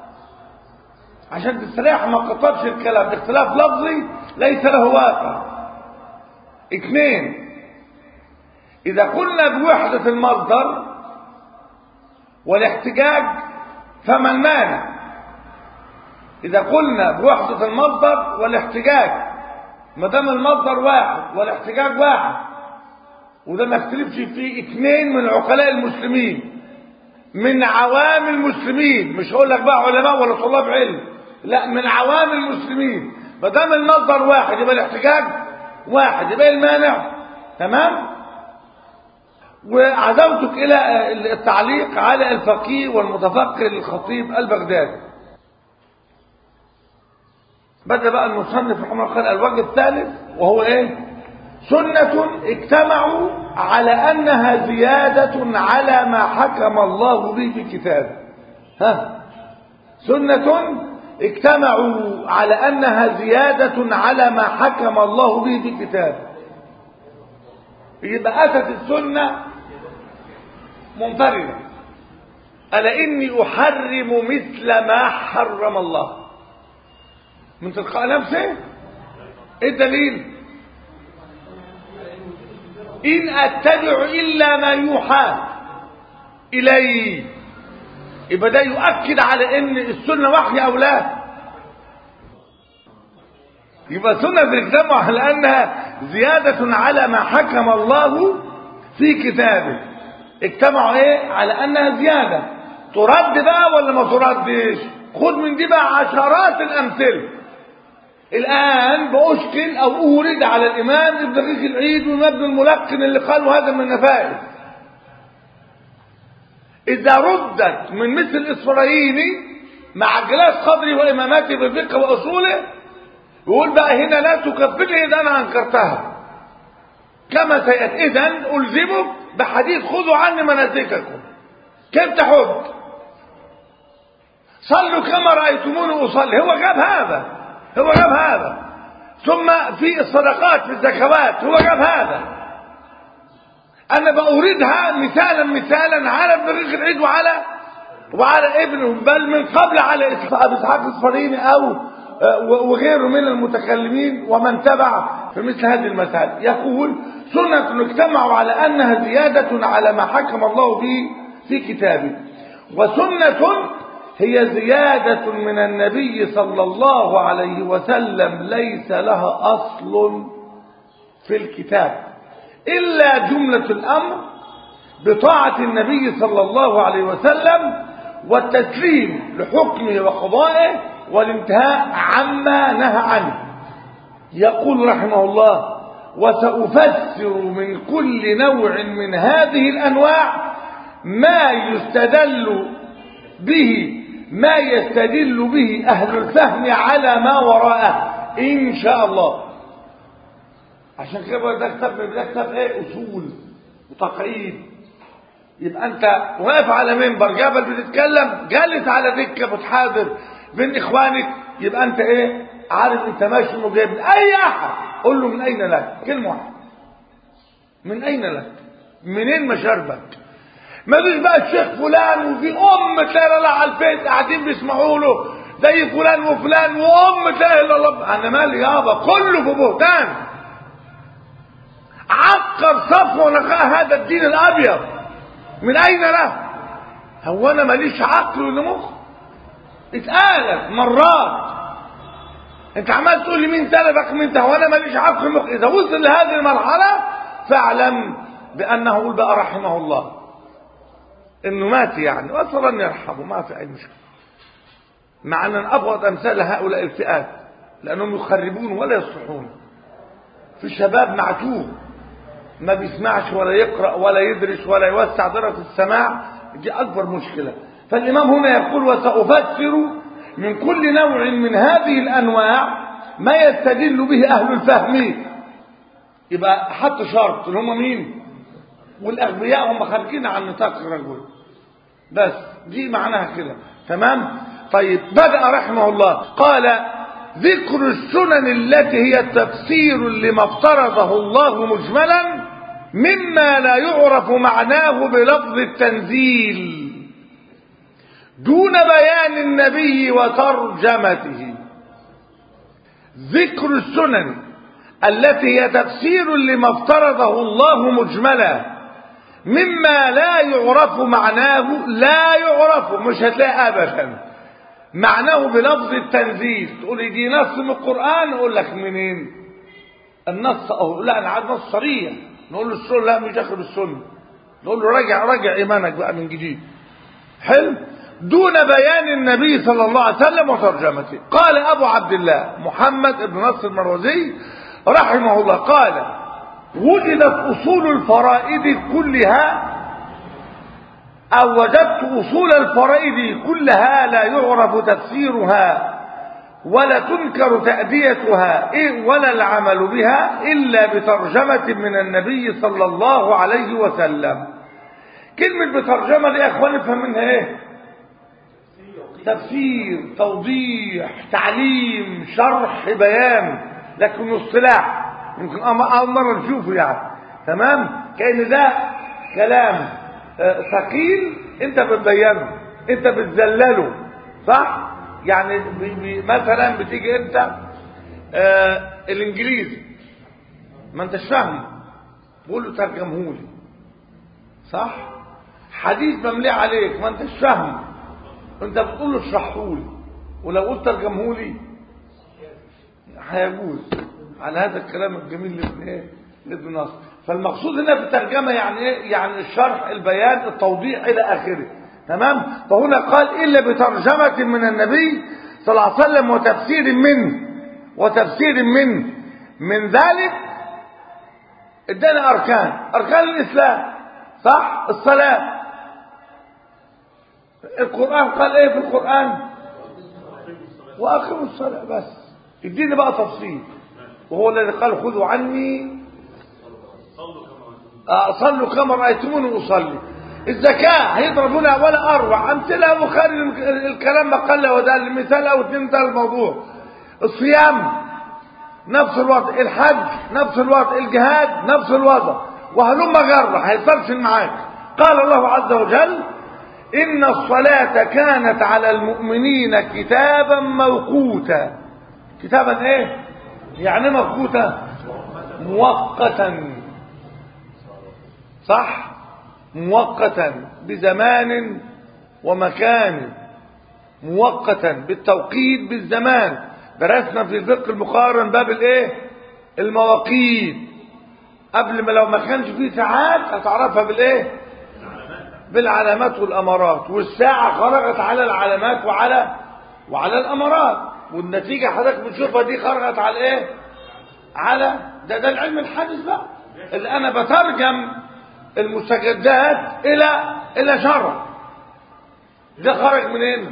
S1: عشان تستريح ما قطبش الكلام اختلاف لفظي ليس له واقع اثنين اذا قلنا بوحدة المصدر والاحتجاج فما المانع اذا قلنا بوحدة المصدر والاحتجاج ما دام المصدر واحد والاحتجاج واحد وده ما اختلفش فيه اثنين من عقلاء المسلمين من عوام المسلمين مش هقول لك بقى علماء ولا طلاب علم لا من عوام المسلمين ما دام المصدر واحد يبقى الاحتجاج واحد يبقى المانع تمام وعزوتك الى التعليق على الفقيه والمتفقه الخطيب البغدادي بدأ بقى المصنف رحمه الله قال الوجه الثالث وهو ايه سنة اجتمعوا على انها زيادة على ما حكم الله به في كتابه ها سنة اجتمعوا على انها زيادة على ما حكم الله به في كتابه يبقى اتت السنة منفردة ألا إني أحرم مثل ما حرم الله من تلقاء نفسه ايه الدليل إن أتبع إلا ما يوحى إلي يبقى ده يؤكد على إن السنة وحي أو لا يبقى سنة بنجتمع على أنها زيادة على ما حكم الله في كتابه اجتمعوا ايه على أنها زيادة ترد بقى ولا ما تردش خد من دي بقى عشرات الأمثلة الآن بأشكل أو أورد على الإمام ابن دقيق العيد والإمام ابن الملقن اللي قالوا هذا من النفائس إذا ردت من مثل الإسرائيلي مع جلاس قدري وإماماتي بالفقه وأصوله يقول بقى هنا لا تكفرني إذا أنا أنكرتها كما سيأتي إذا ألزمك بحديث خذوا عني مناسككم كيف تحج صلوا كما رأيتموني أصلي هو جاب هذا هو جاب هذا ثم في الصدقات في الزكوات هو جاب هذا انا بأوردها مثالا مثالا على ابن ريخ العيد وعلى وعلى ابنه بل من قبل على ابي اسحاق الصفريني او وغيره من المتكلمين ومن تبع في مثل هذه المسائل يقول سنة اجتمعوا على انها زيادة على ما حكم الله به في كتابه وسنة هي زيادة من النبي صلى الله عليه وسلم ليس لها أصل في الكتاب إلا جملة الأمر بطاعة النبي صلى الله عليه وسلم والتسليم لحكمه وقضائه والانتهاء عما نهى عنه يقول رحمه الله وسأفسر من كل نوع من هذه الأنواع ما يستدل به ما يستدل به أهل الفهم على ما وراءه إن شاء الله عشان كده ده كتاب ده كتاب ايه أصول وتقعيد يبقى أنت واقف على منبر جبل بتتكلم جالس على دكة بتحاضر بين إخوانك يبقى أنت إيه عارف أنت ماشي مجيب أي أحد قول له من أين لك كلمة واحدة من أين لك منين مشاربك ما فيش بقى الشيخ فلان وفي ام تلاقي لا على البيت قاعدين بيسمعوا له زي فلان وفلان وام تلاقي الا الله انا مالي يابا كله في بهتان عقر صفو نقاء هذا الدين الابيض من اين له هو انا ماليش عقل ولا مخ اتقالت مرات انت عمال تقول لي مين سلفك مين هو انا ماليش عقل مخ اذا وصل لهذه المرحله فاعلم بانه قل بقى رحمه الله انه مات يعني وصل ان يرحمه ما في اي مشكله مع ان ابغض امثال هؤلاء الفئات لانهم يخربون ولا يصلحون في شباب معتوه ما بيسمعش ولا يقرا ولا يدرس ولا يوسع درجه السماع دي اكبر مشكله فالامام هنا يقول وسافسر من كل نوع من هذه الانواع ما يستدل به اهل الفهم يبقى حط شرط اللي هم مين والاغبياء هم خارجين عن نطاق الرجل بس دي معناها كده تمام طيب بدا رحمه الله قال ذكر السنن التي هي تفسير لما افترضه الله مجملا مما لا يعرف معناه بلفظ التنزيل دون بيان النبي وترجمته ذكر السنن التي هي تفسير لما افترضه الله مجملا مما لا يعرف معناه لا يعرف مش هتلاقي ابدا معناه بلفظ التنزيل تقول لي دي نص من القران اقول لك منين النص اهو لا انا عايز نص صريح نقول له السنه لا مش داخل السنه نقول له راجع راجع ايمانك بقى من جديد حلو دون بيان النبي صلى الله عليه وسلم وترجمته قال ابو عبد الله محمد بن نصر المروزي رحمه الله قال وجدت أصول الفرائض كلها أو وجدت أصول الفرائض كلها لا يعرف تفسيرها ولا تنكر تأديتها ولا العمل بها إلا بترجمة من النبي صلى الله عليه وسلم كلمة بترجمة دي يا أخوان نفهم منها إيه تفسير توضيح تعليم شرح بيان لكن اصطلاح يمكن أول مرة نشوفه يعني تمام كأن ده كلام ثقيل انت بتبينه انت بتذلله صح يعني بي بي مثلا بتيجي انت آه الانجليزي ما انتش فاهمه بقول له ترجمهولي صح حديث مملي عليك ما انتش فاهمه انت بتقول له اشرحهولي ولو قلت ترجمهولي هيجوز على هذا الكلام الجميل لابن ايه لابن نصر فالمقصود هنا في الترجمه يعني ايه يعني الشرح البيان التوضيح الى اخره تمام فهنا قال الا بترجمه من النبي صلى الله عليه وسلم وتفسير منه وتفسير منه من ذلك ادانا اركان اركان الاسلام صح الصلاه القران قال ايه في القران واقيموا الصلاه بس اديني بقى تفصيل وهو الذي قال خذوا عني صلوا كما رأيتموني أصلي الزكاة هيضربونا ولا أروع أمثلة بخاري الكلام ما قل ودال مثال أو اثنين ده الموضوع الصيام نفس الوضع الحج نفس الوضع الجهاد نفس الوضع وهلم جرة هيصرش معاك قال الله عز وجل إن الصلاة كانت على المؤمنين كتابا موقوتا كتابا ايه يعني موقوتا مؤقتا صح مؤقتا بزمان ومكان مؤقتا بالتوقيت بالزمان درسنا في الفقه المقارن باب الايه المواقيت قبل ما لو ما كانش فيه ساعات هتعرفها بالايه بالعلامات والامارات والساعه خرجت على العلامات وعلى وعلى الامارات والنتيجه حضرتك بتشوفها دي خرجت على ايه على ده ده العلم الحادث بقى اللي انا بترجم المستجدات الى الى شرع ده خرج منين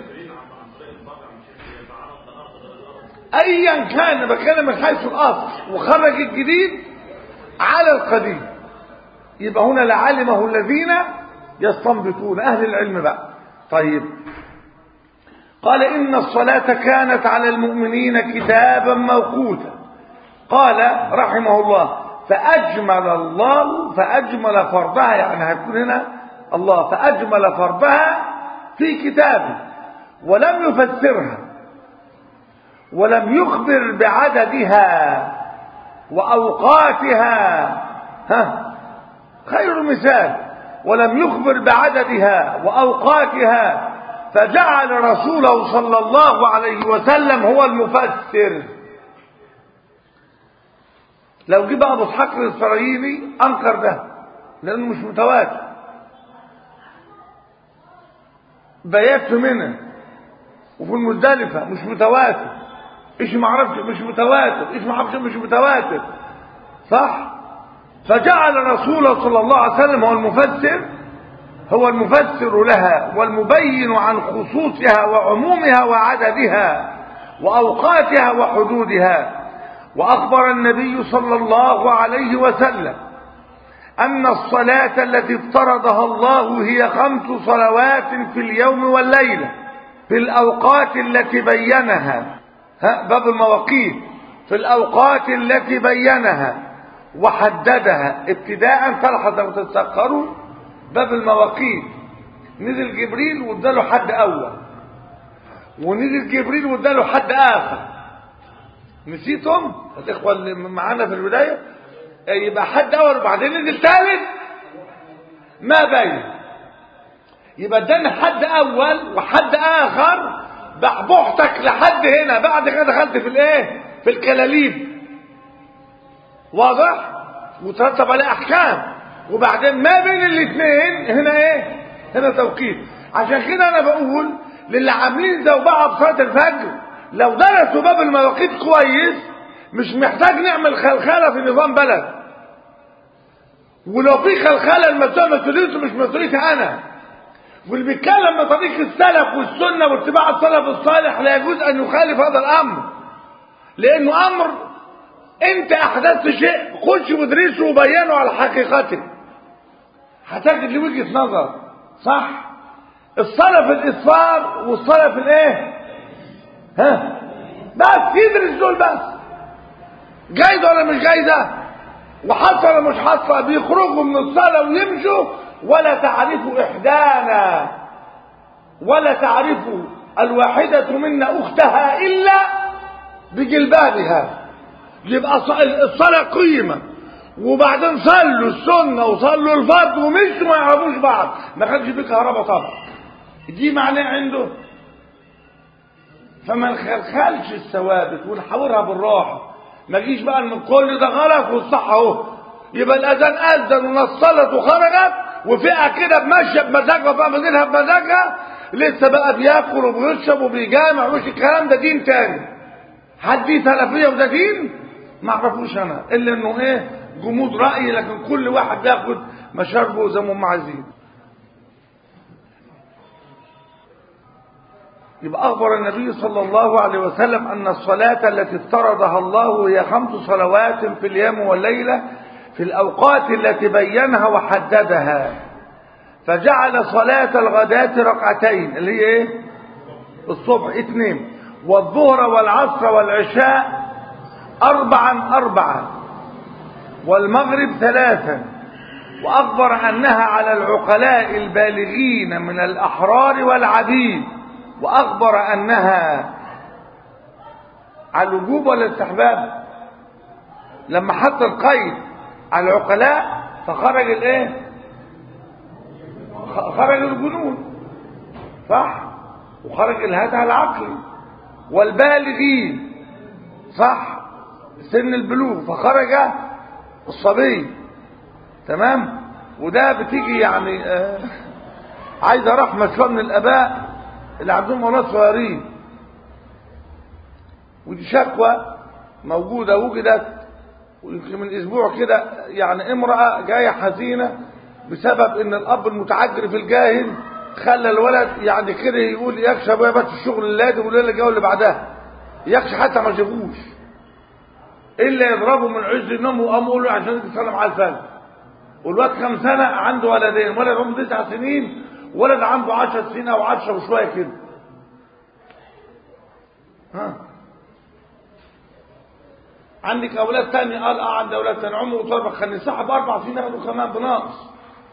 S1: ايا كان بتكلم من حيث الاصل وخرج الجديد على القديم يبقى هنا لعلمه الذين يستنبطون اهل العلم بقى طيب قال ان الصلاه كانت على المؤمنين كتابا موقوتا قال رحمه الله فاجمل الله فاجمل فرضها يعني هيكون هنا الله فاجمل فرضها في كتابه ولم يفسرها ولم يخبر بعددها وأوقاتها ها خير مثال ولم يخبر بعددها وأوقاتها فجعل رسوله صلى الله عليه وسلم هو المفسر لو جه بقى ابو اسحاق الاسرائيلي انكر ده لانه مش متواتر بيات في منى وفي المزدلفه مش متواتر ايش ما اعرفش مش متواتر ايش ما اعرفش مش متواتر صح فجعل رسوله صلى الله عليه وسلم هو المفسر هو المفسر لها والمبين عن خصوصها وعمومها وعددها واوقاتها وحدودها واخبر النبي صلى الله عليه وسلم ان الصلاه التي افترضها الله هي خمس صلوات في اليوم والليله في الاوقات التي بينها ها باب المواقيت في الأوقات التي بينها وحددها ابتداء تلحظ لو تتذكروا باب المواقيت نزل جبريل واداله حد أول ونزل جبريل واداله حد آخر نسيتم الإخوة اللي معانا في البداية يبقى حد أول وبعدين نزل ثالث ما بين يبقى اداني حد أول وحد آخر بحبحتك لحد هنا بعد كده دخلت في الايه في الكلاليب واضح وترتب عليه احكام وبعدين ما بين الاثنين هنا ايه هنا توقيت عشان كده انا بقول للي عاملين زوبعه بصلاه الفجر لو درسوا باب المواقيت كويس مش محتاج نعمل خلخله في نظام بلد ولو في خلخله المسؤول مسؤوليته مش مسؤوليتي انا واللي بيتكلم بطريق السلف والسنة واتباع السلف الصالح لا يجوز أن يخالف هذا الأمر لأنه أمر أنت أحدثت شيء خش وادرسه وبينه على حقيقته هتجد لي وجهة نظر صح الصلاة في الإصفار والصلاة في الإيه ها بس يدرس دول بس جايزة ولا مش جايزة وحصل ولا مش حصل بيخرجوا من الصلاة ويمشوا ولا تعرف إحدانا ولا تعرف الواحدة منا أختها إلا بجلبابها يبقى الصلاة قيمة وبعدين صلوا السنة وصلوا الفرض ومشوا ما يعرفوش بعض ما كانش في كهرباء طبعا دي معناه عنده فما نخلخلش الثوابت ونحاورها بالراحة ما جيش بقى ان كل ده غلط والصح اهو يبقى الاذان اذن ونصلت وخرجت وفئه كده ماشيه بمزاجها بقى مدينها بمزاجها لسه بقى بياكل وبيشرب وبيجامع ومش الكلام ده دين تاني حد دي سلفيه وده دين ما اعرفوش انا الا انه ايه جمود راي لكن كل واحد بياخد مشاربه زي ما هم عايزين يبقى أخبر النبي صلى الله عليه وسلم أن الصلاة التي افترضها الله هي خمس صلوات في اليوم والليلة في الأوقات التي بينها وحددها فجعل صلاة الغداة ركعتين اللي هي ايه الصبح اثنين والظهر والعصر والعشاء أربعا أربعا والمغرب ثلاثا وأخبر أنها على العقلاء البالغين من الأحرار والعبيد وأخبر أنها على الوجوب ولا الاستحباب لما حط القيد على العقلاء فخرج الايه خرج الجنون صح وخرج الهدى العقلي والبالغين صح سن البلوغ فخرج الصبي تمام وده بتيجي يعني آه عايزه رحمه شويه من الاباء اللي عندهم اولاد صغيرين ودي شكوى موجودة وجدت ويمكن من اسبوع كده يعني امرأة جاية حزينة بسبب ان الاب المتعجر في الجاهل خلى الولد يعني كده يقول يكشف ابويا بس الشغل الليلة والليلة الجاية اللي بعدها يكشف حتى ما شافوش الا يضربه من عز النوم وقام يقول له عشان تسلم على الفجر والواد كام سنة عنده ولدين ولد عنده تسع سنين ولد عنده عشر سنين او عشرة وشوية كده ها عندك اولاد تاني قال اه عندي اولاد تاني عمره طلبك خلي صاحب اربع سنين ياخده كمان بناقص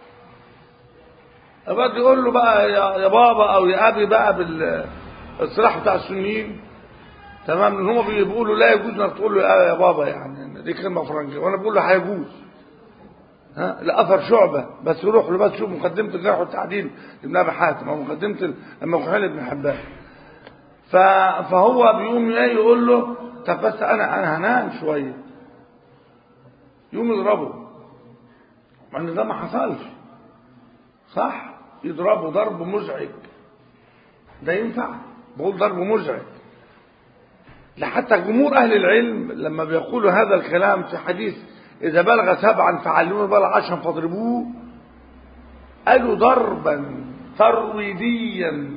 S1: الواد يقول له بقى يا, يا بابا او يا ابي بقى بالصلاح بتاع السنيين تمام ان هم بيقولوا لا يجوز انك تقول له يا, يا بابا يعني دي كلمه فرنجيه وانا بقول له هيجوز ها لاثر شعبه بس روح له بس شوف مقدمه الجرح والتعديل لابن ابي حاتم او مقدمه المكحول ابن حبان فهو بيقوم ايه يقول له طب بس انا انا هنام شويه يقوم يضربه مع ان ده ما حصلش صح يضربه ضرب مزعج ده ينفع بقول ضرب مزعج لحتى جمهور اهل العلم لما بيقولوا هذا الكلام في حديث اذا بلغ سبعا فعلموه بلغ عشرا فاضربوه قالوا ضربا ترويديا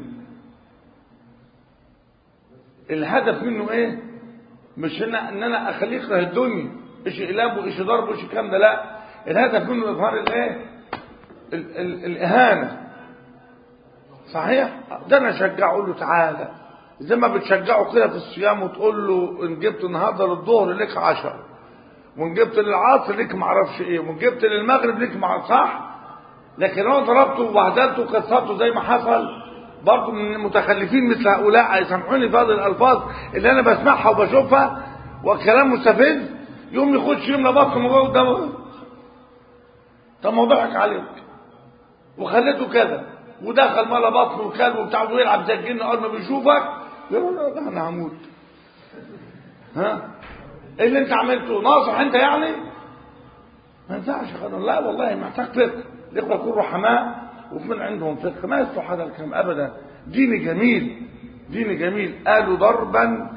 S1: الهدف منه ايه مش ان ان انا اخليه يكره الدنيا ايش اقلابه ايش ضربه ايش الكلام ده لا الهدف منه اظهار الايه ال ال الاهانه صحيح ده انا اشجعه اقول له تعالى زي ما بتشجعه كده في الصيام وتقول له ان جبت النهارده للظهر لك عشرة وان جبت للعصر لك معرفش ايه وان جبت للمغرب لك مع صح لكن لو ضربته وبهدلته وكسرته زي ما حصل برضه من المتخلفين مثل هؤلاء يسامحوني في هذه الالفاظ اللي انا بسمعها وبشوفها وكلام مستفز يوم يخش يملى بطنه من جوه قدامه طب ما ضحك عليك وخليته كذا ودخل ملا بطنه وكلب وبتاع ويلعب زي الجن اول ما بيشوفك يقول له انا هموت ها ايه اللي انت عملته ناصح انت يعني ما ينفعش قالوا لا والله محتاج فقه الاخوه يكونوا رحماء ومن عندهم فقه ما يصلح هذا الكلام ابدا دين جميل دين جميل قالوا ضربا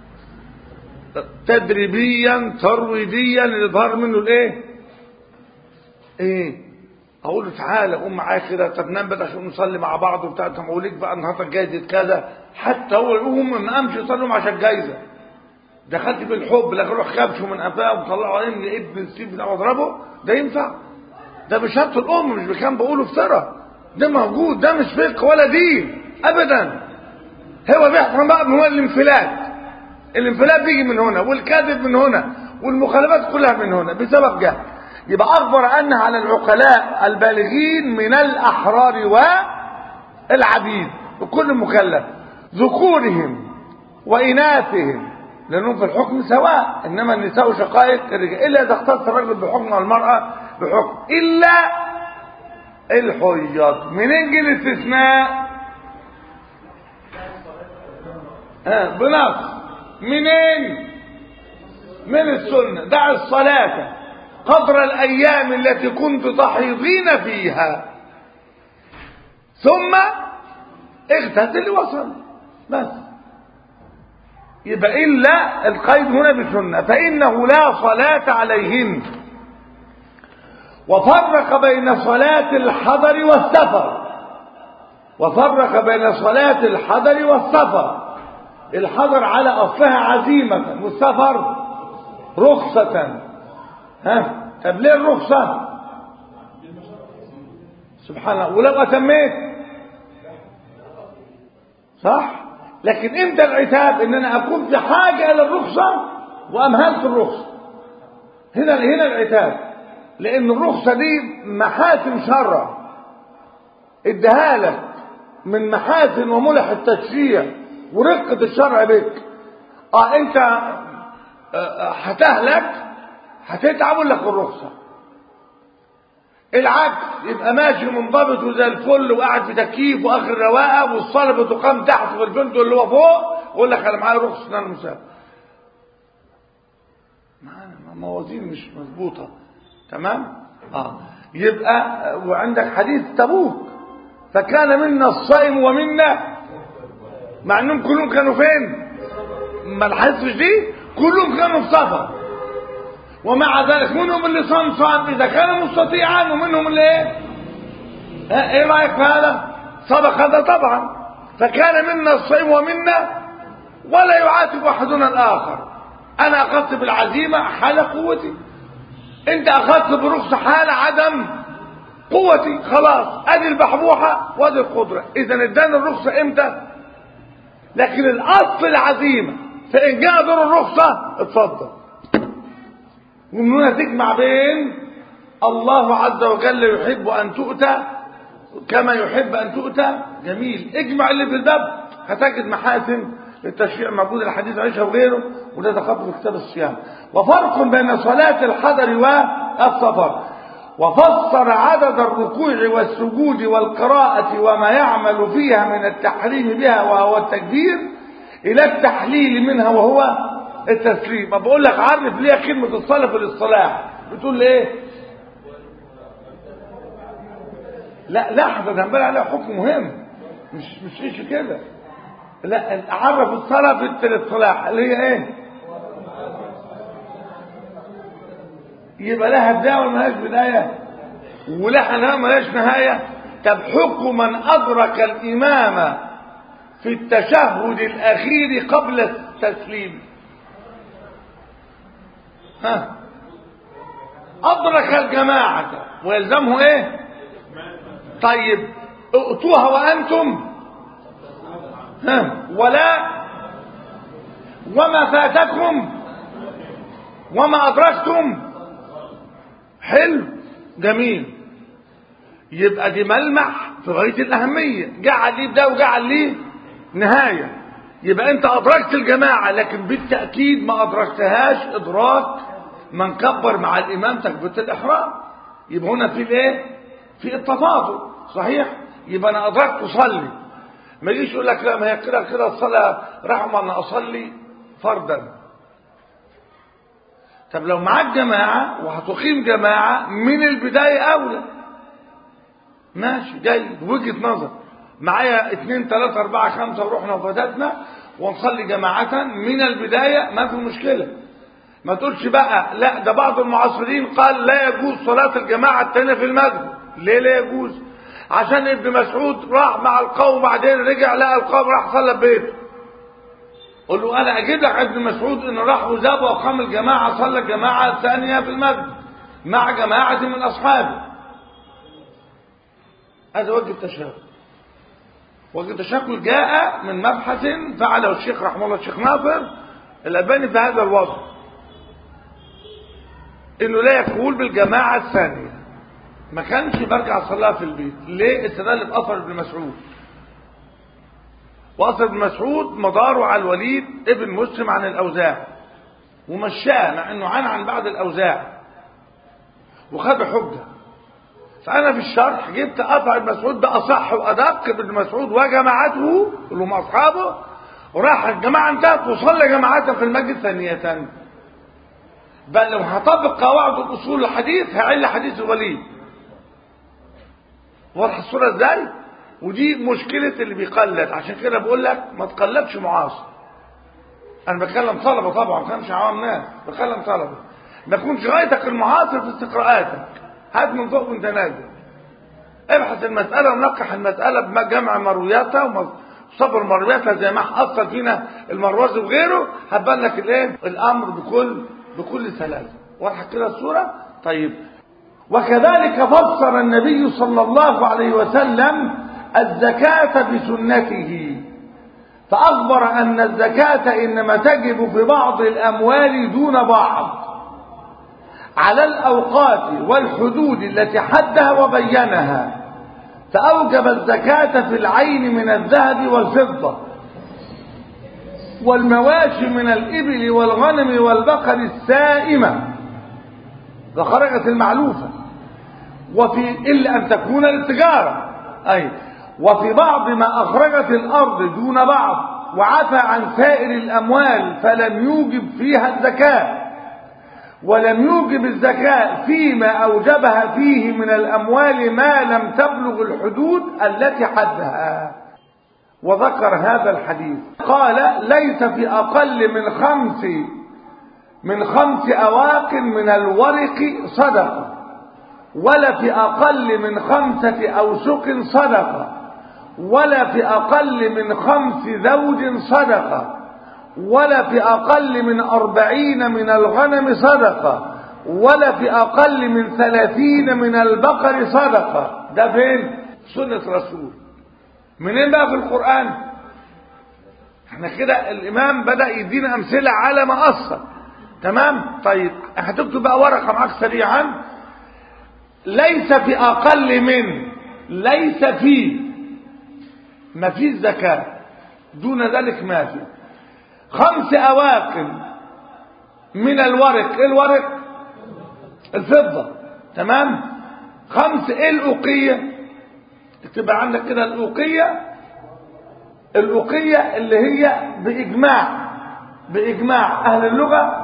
S1: تدريبيا ترويديا ليظهر منه الايه ايه اقول له تعالى قوم معايا كده طب نام بقى عشان نصلي مع بعض وبتاع طب اقول لك بقى النهارده جايزه كذا حتى هو يقوم ما قامش يصلي عشان جايزه دخلت بالحب لكن اروح خبشه من قفاه ومطلعه عليه من ابن السيف بتاع واضربه ده ينفع ده بشهاده الام مش بكام بقوله افترى ده موجود ده مش فقه ولا دين ابدا هو بيحصل بقى من هو الانفلات الانفلات بيجي من هنا والكذب من هنا والمخالفات كلها من هنا بسبب جهل يبقى اخبر ان على العقلاء البالغين من الاحرار والعبيد وكل مكلف ذكورهم واناثهم لانهم في الحكم سواء انما النساء شقائق الرجال الا اذا اختص الرجل بحكم والمراه بحكم الا الحيض منين جه الاستثناء آه بنص منين من السنه دع الصلاه قدر الايام التي كنت تحيضين فيها ثم اغتسل وصل بس يبقى الا القيد هنا بسنه فانه لا صلاه عليهن وفرق بين صلاة الحضر والسفر وفرق بين صلاة الحضر والسفر الحضر على أصلها عزيمة والسفر رخصة ها طب ليه الرخصة سبحان الله ولو أتميت صح لكن امتى العتاب ان انا اكون في حاجة الى الرخصة وامهلت الرخصة هنا هنا العتاب لان الرخصة دي محاسن شرع اديها لك من محاسن وملح التشريع ورقة الشرع بك اه انت هتهلك هتتعب لك الرخصة العكس يبقى ماشي منضبط وزي الفل وقاعد في تكييف واخر رواقه والصلاه بتقام تحت في الفندق اللي هو فوق يقول لك انا معايا رخصه ان انا مسافر معانا موازين مش مظبوطه تمام اه يبقى وعندك حديث تبوك فكان منا الصائم ومنا مع انهم كلهم كانوا فين ما لاحظتش دي كلهم كانوا في سفر ومع ذلك منهم اللي صام صام اذا كان مستطيعا ومنهم اللي ايه ها، ايه رايك في هذا سبق هذا طبعا فكان منا الصيم ومنا ولا يعاتب احدنا الاخر انا اخذت بالعزيمه حال قوتي انت اخذت برخصه حال عدم قوتي خلاص ادي البحبوحه وادي القدره اذا اداني الرخصه امتى لكن الاصل العزيمه فان جاء دور الرخصه اتفضل ومن هنا تجمع بين الله عز وجل يحب ان تؤتى كما يحب ان تؤتى جميل اجمع اللي في الباب هتجد محاسن التشريع موجود الحديث عائشه وغيره وده تخطط في كتاب الصيام وفرق بين صلاه الحضر والسفر وفسر عدد الركوع والسجود والقراءة وما يعمل فيها من التحريم بها وهو التكبير إلى التحليل منها وهو التسليم ما بقول لك عرف ليه كلمة الصلاة في الاصطلاح بتقول لي ايه لا لحظة ده هنبال عليها حكم مهم مش مش ايش كده لا عرف الصلاة في الاصطلاح اللي هي ايه يبقى لها بداية ولا ملهاش بداية ولها نهاية ملهاش نهاية طب حكم من أدرك الإمام في التشهد الأخير قبل التسليم ها أدرك الجماعة ويلزمه إيه طيب ائتوها وأنتم ها ولا وما فاتكم وما أدركتم حلو جميل يبقى دي ملمح في غاية الأهمية جعل ليه ده وجعل ليه نهاية يبقى أنت أدركت الجماعة لكن بالتأكيد ما أدركتهاش إدراك من كبر مع الإمام تكبيرة الإحرام يبقى هنا في الإيه؟ في التفاضل صحيح؟ يبقى أنا أدركت أصلي ما يجيش يقول لك لا ما هي كده كده الصلاة رحمة أنا أصلي فردا طب لو معاك جماعة وهتقيم جماعة من البداية أولى ماشي جيد وجهة نظر معايا اتنين تلاتة أربعة خمسة ورحنا وفاتتنا ونصلي جماعة من البداية ما في مشكلة ما تقولش بقى لا ده بعض المعاصرين قال لا يجوز صلاة الجماعة التانية في المسجد ليه لا يجوز عشان ابن مسعود راح مع القوم بعدين رجع لقى القوم راح صلى ببيته قل له انا اجيب لك ابن مسعود انه راح وذهب واقام الجماعه صلى الجماعه الثانيه في المسجد مع جماعه من اصحابه هذا وجه التشهد وجه التشهد جاء من مبحث فعله الشيخ رحمه الله الشيخ ناصر الالباني في هذا الوضع انه لا يقول بالجماعه الثانيه ما كانش برجع اصليها في البيت ليه استدل باثر ابن مسعود واثر ابن مسعود مداره على الوليد ابن مسلم عن الاوزاع ومشاه مع انه عن عن بعض الاوزاع وخد حجه فانا في الشرح جبت اثر ابن مسعود ده اصح وادق ابن مسعود وجماعته اللي هم اصحابه وراح الجماعه انتهت وصلى جماعه في المسجد ثانيه بل لو هطبق قواعد الاصول الحديث هعل حديث الوليد واضح الصوره ازاي ودي مشكله اللي بيقلد عشان كده بقول لك ما تقلدش معاصر انا بتكلم طلبه طبعا ما بتكلمش عوام ناس بتكلم طلبه ما تكونش غايتك المعاصر في استقراءاتك هات من فوق وانت نازل ابحث المساله ونقح المساله بجمع مروياتها وصبر مروياتها زي ما حصل فينا المروزي وغيره هتبان لك الايه الامر بكل بكل سلاسه واضحه كده الصوره طيب وكذلك فسر النبي صلى الله عليه وسلم الزكاة بسنته فأخبر أن الزكاة إنما تجب في بعض الأموال دون بعض على الأوقات والحدود التي حدها وبينها فأوجب الزكاة في العين من الذهب والفضة والمواشي من الإبل والغنم والبقر السائمة فخرجت المعلوفة وفي إلا أن تكون للتجارة أي وفي بعض ما أخرجت الأرض دون بعض وعفى عن سائر الأموال فلم يوجب فيها الزكاة ولم يوجب الزكاة فيما أوجبها فيه من الأموال ما لم تبلغ الحدود التي حدها وذكر هذا الحديث قال ليس في أقل من خمس من خمس أواق من الورق صدقة ولا في أقل من خمسة أوسق صدقة ولا في أقل من خمس زوج صدقة ولا في أقل من أربعين من الغنم صدقة ولا في أقل من ثلاثين من البقر صدقة ده فين؟ سنة رسول منين بقى في القرآن؟ احنا كده الإمام بدأ يدينا أمثلة على ما أثر تمام؟ طيب هتكتب بقى ورقة معاك سريعا ليس في أقل من ليس في ما فيش زكاة دون ذلك ما في خمس أواقم من الورق ايه الورق الفضة تمام خمس ايه الأوقية تبقى عندك كده الأوقية الأوقية اللي هي بإجماع بإجماع أهل اللغة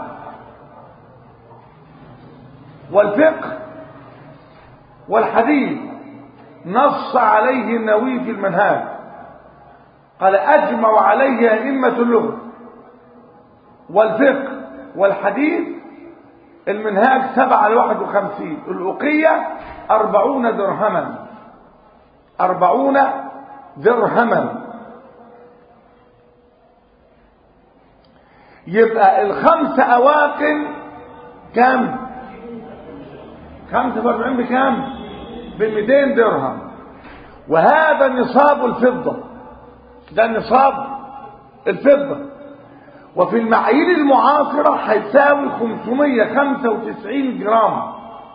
S1: والفقه والحديث نص عليه النووي في المنهاج قال أجمع عليه أئمة اللغة والفقه والحديث المنهاج سبعة لواحد وخمسين الأقية أربعون درهما أربعون درهما يبقى الخمس أواقل كم خمسة واربعين بكم بمئتين درهم وهذا نصاب الفضة ده نصاب الفضة وفي المعايير المعاصرة هيساوي 595 جرام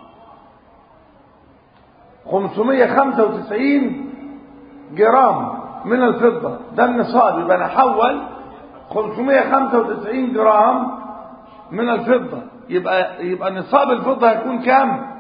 S1: 595 جرام من الفضة ده النصاب يبقى نحول 595 جرام من الفضة يبقى يبقى نصاب الفضة هيكون كام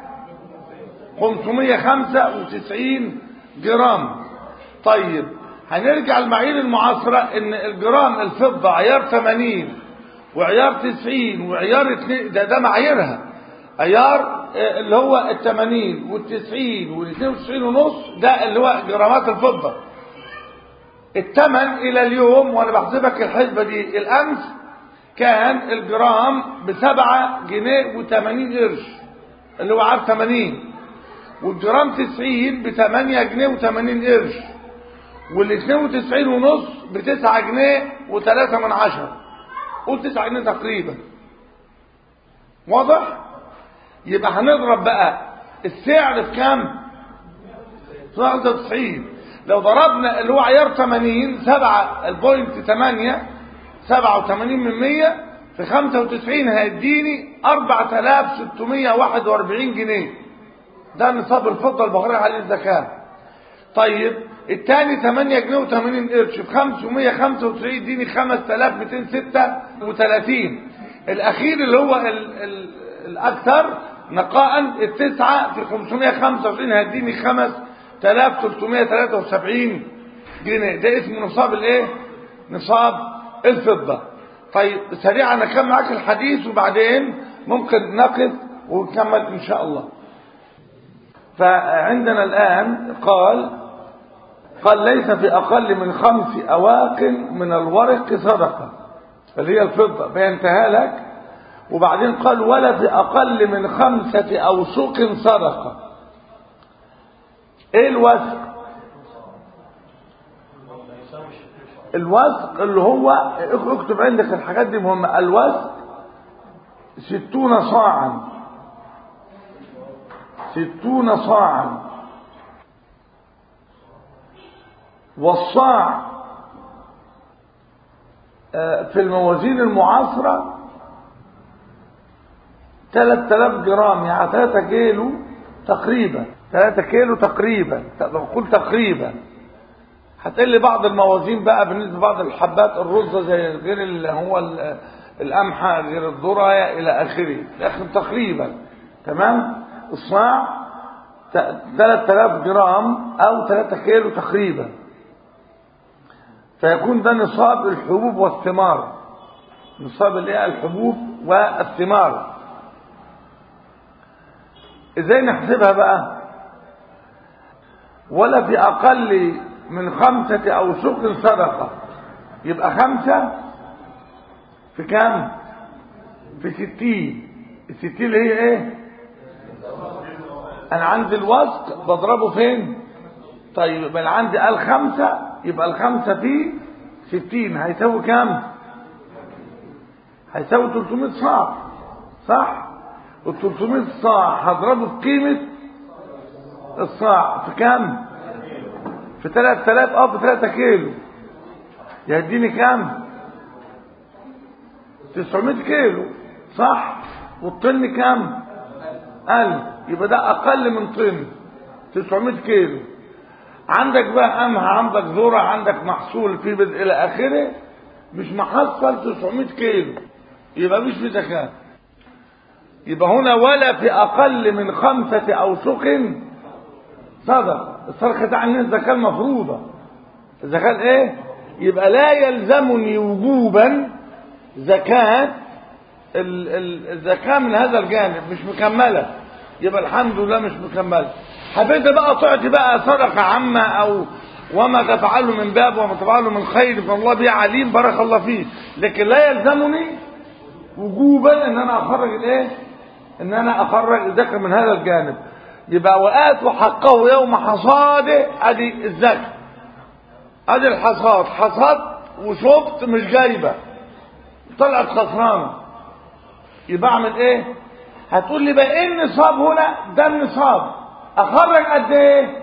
S1: 595 جرام طيب هنرجع المعايير المعاصرة ان الجرام الفضة عيار 80 وعيار 90 وعيار 2 ده ده معاييرها عيار اللي هو ال 80 وال 90 وال 92 ونص ده اللي هو جرامات الفضة الثمن الى اليوم وانا بحسبك الحسبة دي الامس كان الجرام بسبعة جنيه وثمانين قرش اللي هو عار 80 والجرام 90 بثمانية جنيه وثمانين قرش وال 92 ونص بتسعة جنيه وثلاثة من عشرة قول تسعة جنيه تقريبا واضح يبقى هنضرب بقى السعر في كام 93 لو ضربنا اللي هو عيار 80 7 البوينت 8 87 من 100 في 95 هيديني 4641 جنيه ده نصاب الفضة البخاري عليه الزكاة طيب الثاني 8 جنيه و80 قرش في 595 يديني 5236 الاخير اللي هو ال ال الاكثر نقاء التسعة في 525 هيديني 5373 جنيه ده اسمه نصاب الايه نصاب الفضة طيب سريعا نكمل معاك الحديث وبعدين ممكن نقف ونكمل ان شاء الله فعندنا الآن قال قال ليس في أقل من خمس أواق من الورق صدقة اللي هي الفضة بينتهى لك وبعدين قال ولا في أقل من خمسة أوسق صدقة ايه الوسق الوسق اللي هو اكتب عندك الحاجات دي مهمة الوسق ستون صاعا ستون صاعا والصاع في الموازين المعاصرة 3000 جرام يعني 3 كيلو تقريبا 3 كيلو تقريبا قول تقريبا هتقل لي بعض الموازين بقى بالنسبه لبعض الحبات الرزه زي غير اللي هو القمحه غير الذره الى اخره لكن تقريبا تمام الصاع 3000 جرام او 3 كيلو تقريبا فيكون ده نصاب الحبوب والثمار نصاب الايه الحبوب والثمار ازاي نحسبها بقى ولا في اقل من خمسة أوسق صدقة يبقى خمسة في كام في ستين الستين اللي هي ايه انا عندي الوسق بضربه فين طيب يبقى انا عندي قال خمسة يبقى الخمسة في ستين هيساوي كام هيساوي 300 صاع صح ال 300 صاع هضربه في قيمة الصاع في كام في 3000 اه في 3 كيلو يديني كام 900 كيلو صح والطن كام 1000 يبقى ده اقل من طن 900 كيلو عندك بقى قمح عندك ذره عندك محصول في بدء الى اخره مش محصل 900 كيلو يبقى مش في زكاه يبقى هنا ولا في اقل من خمسه اوسق صدق الصدقه تعني الزكاه المفروضه الزكاه ايه يبقى لا يلزمني وجوبا زكاه ال- ال- الزكاه من هذا الجانب مش مكمله يبقى الحمد لله مش مكمله حبيت بقى تعطي بقى صدقه عامه او وما تفعله من باب وما تفعله من خير فالله به عليم بارك الله فيه لكن لا يلزمني وجوبا ان انا اخرج الايه ان انا اخرج الزكاه من هذا الجانب يبقى واتوا حقه يوم حصاده ادي الزكاه ادي الحصاد حصاد وشفت مش جايبه طلعت خسرانه يبقى اعمل ايه هتقول لي بقى ايه النصاب هنا ده النصاب اخرج قد ايه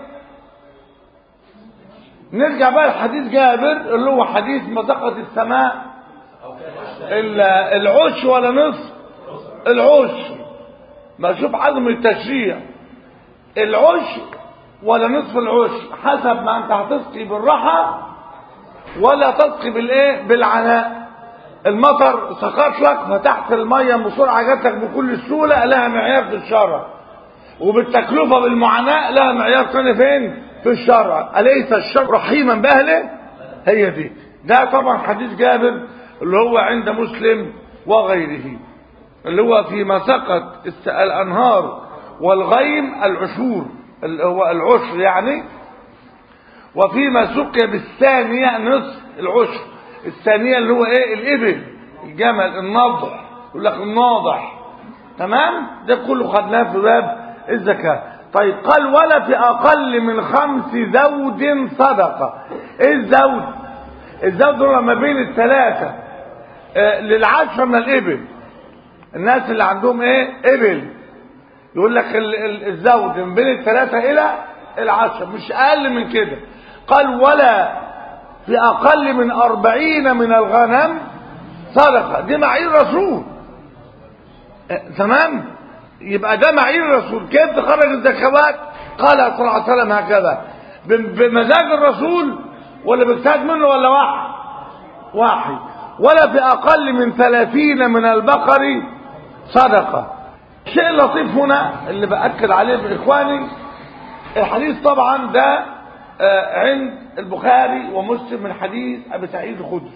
S1: نرجع بقى لحديث جابر اللي هو حديث مذقة السماء ال- العش ولا نصف العش ما شوف عدم التشريع العش ولا نصف العش حسب ما انت هتسقي بالراحة ولا تسقي بالايه بالعناء المطر سقط لك فتحت المية بسرعة جات لك بكل سهولة لها معيار في الشرع وبالتكلفة بالمعاناة لها معيار ثاني فين في الشرع أليس الشرع رحيما بأهله هي دي ده طبعا حديث جابر اللي هو عند مسلم وغيره اللي هو فيما سقط الس- الأنهار والغيم العشور اللي هو العشر يعني وفيما سقي بالثانية نصف العشر الثانية اللي هو ايه الإبل الجمل النضح يقول لك الناضح تمام ده كله خدناه في باب الزكاة طيب قال ولا في أقل من خمس زوج صدقة ايه الزوج الزوج دول ما بين الثلاثة آه للعشرة من الإبل الناس اللي عندهم ايه إبل يقول لك ال- ال- الزوج من بين الثلاثة إلى العشرة مش أقل من كده قال ولا في أقل من أربعين من الغنم صدقة دي معايير رسول آه، تمام يبقى ده معايير الرسول كيف تخرج الزكوات قال صلى الله عليه وسلم هكذا بم- بمزاج الرسول ولا باجتهاد منه ولا واحد واحد ولا في أقل من ثلاثين من البقر صدقة شيء لطيف هنا اللي بأكد عليه بإخواني الحديث طبعا ده آه، عند البخاري ومسلم من حديث أبي سعيد الخدري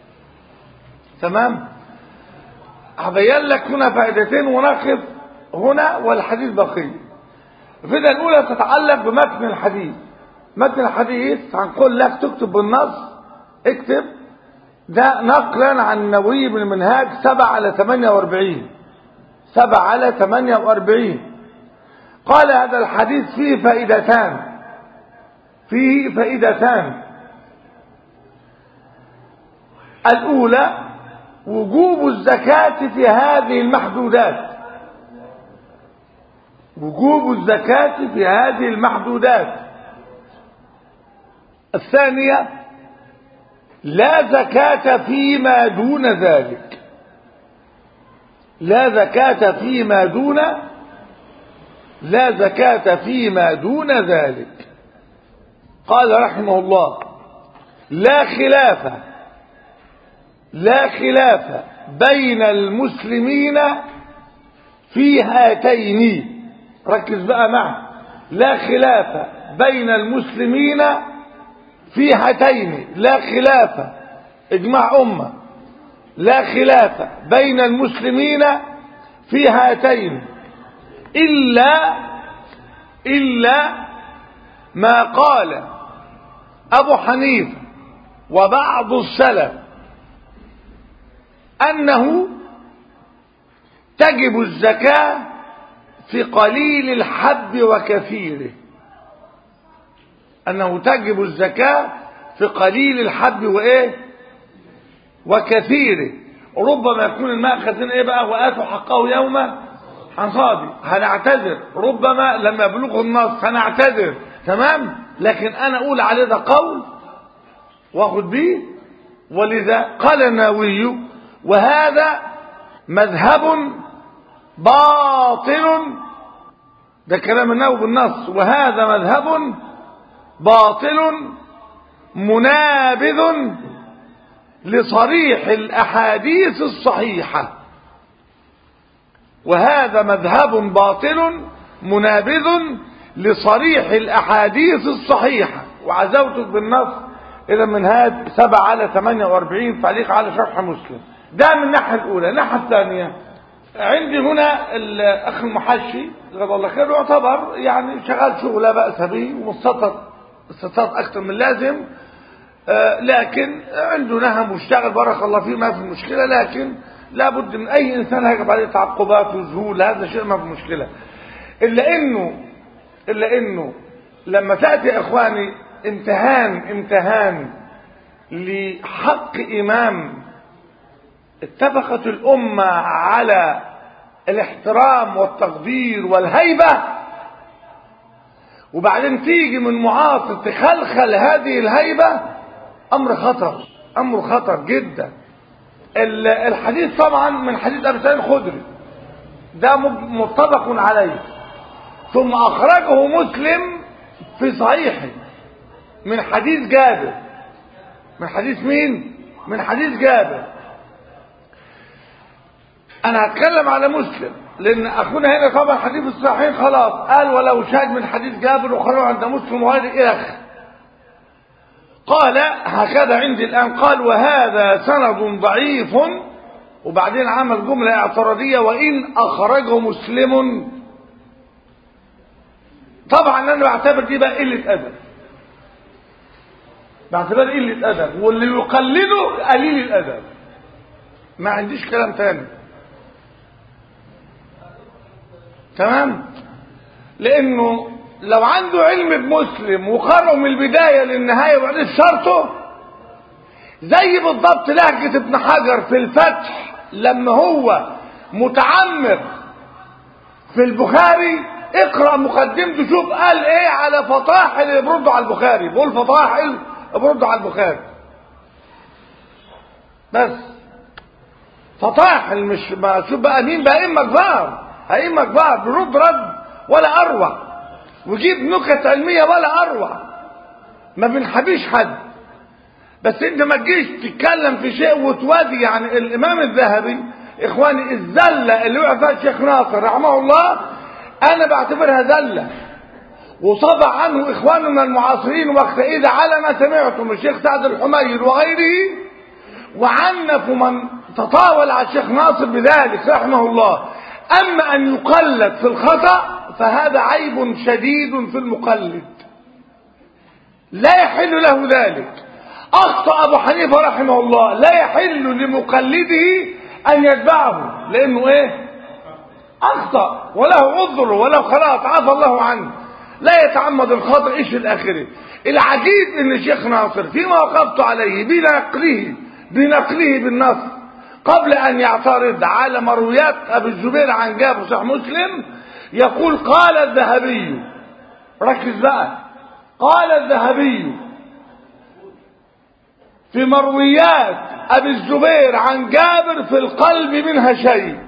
S1: تمام هبين لك هنا فائدتين ونقف هنا والحديث بقي الفائدة الأولى تتعلق بمتن الحديث متن الحديث هنقول لك تكتب بالنص اكتب ده نقلا عن النووي من المنهاج 7 على 48 7 على 48 قال هذا الحديث فيه فائدتان فيه فائدتان الأولى وجوب الزكاة في هذه المحدودات وجوب الزكاة في هذه المحدودات الثانية لا زكاة فيما دون ذلك لا زكاة فيما دون لا زكاة فيما دون ذلك قال رحمه الله لا خلاف لا خلاف بين المسلمين في هاتين ركز بقى معي لا خلاف بين المسلمين في هاتين لا خلاف اجماع أمة لا خلاف بين المسلمين في هاتين إلا إلا ما قال أبو حنيفة وبعض السلف أنه تجب الزكاة في قليل الحب وكثيره أنه تجب الزكاة في قليل الحب وإيه وكثيره ربما يكون الماء خزين إيه بقى وآتوا حقه يوم حصادي هنعتذر ربما لما يبلغه النص هنعتذر تمام لكن أنا أقول عليه ده قول واخد بيه ولذا قال النووي وهذا مذهب باطل ده كلام النووي بالنص وهذا مذهب باطل منابذ لصريح الأحاديث الصحيحة وهذا مذهب باطل منابذ لصريح الأحاديث الصحيحة وعزوتك بالنص إلى منهاج 7 على 48 تعليق على شرح مسلم ده من الناحية الأولى الناحية الثانية عندي هنا الأخ المحشي جزاه الله خير يعتبر يعني شغال شغل لا بأس به ومستطر استطاعت أكثر من لازم آه لكن عنده نهم واشتغل بارك الله فيه ما في مشكلة لكن لابد من أي إنسان هيجب عليه تعقبات وذهول هذا شيء ما في مشكلة إلا إنه إلا إنه لما تأتي يا إخواني امتهان امتهان لحق إمام اتفقت الأمة على الاحترام والتقدير والهيبة وبعدين تيجي من معاصر تخلخل هذه الهيبة أمر خطر أمر خطر جدا الحديث طبعا من حديث أبي سعيد الخدري ده متفق عليه ثم أخرجه مسلم في صحيحه من حديث جابر من حديث مين من حديث جابر انا هتكلم على مسلم لان اخونا هنا طبعا حديث الصحيح خلاص قال ولو شاهد من حديث جابر وخرج عند مسلم وغير اخ قال هكذا عندي الان قال وهذا سند ضعيف وبعدين عمل جمله اعتراضيه وان اخرجه مسلم طبعا انا بعتبر دي بقى قله ادب باعتبار قله ادب واللي يقلده قليل الادب ما عنديش كلام تاني تمام لانه لو عنده علم بمسلم وقرأه من البداية للنهاية وبعدين شرطه زي بالضبط لهجة ابن حجر في الفتح لما هو متعمق في البخاري اقرأ مقدمته شوف قال ايه على فطاحل اللي بردوا على البخاري بقول فطاحل بردوا على البخاري بس فطاحل مش ما شوف بقى مين بقى ائمه كبار ائمه كبار برد رد ولا اروع وجيب نكت علميه ولا اروع ما بنحبيش حد بس انت ما تجيش تتكلم في شيء وتوادي يعني الامام الذهبي اخواني الزله اللي وقع فيها الشيخ ناصر رحمه الله انا بعتبرها زله وصدع عنه اخواننا المعاصرين وقت اذا على ما سمعتم من الشيخ سعد الحمير وغيره وعنفوا من تطاول على الشيخ ناصر بذلك رحمه الله اما ان يقلد في الخطأ فهذا عيب شديد في المقلد لا يحل له ذلك اخطأ ابو حنيفة رحمه الله لا يحل لمقلده ان يتبعه لانه ايه اخطأ وله عذر وله خلاص عفى الله عنه لا يتعمد الخطأ ايش الاخره العجيب ان الشيخ ناصر فيما وقفت عليه بنقله بنقله بالنص قبل ان يعترض على مرويات ابي الزبير عن جابر صحيح مسلم يقول قال الذهبي ركز بقى قال الذهبي في مرويات ابي الزبير عن جابر في القلب منها شيء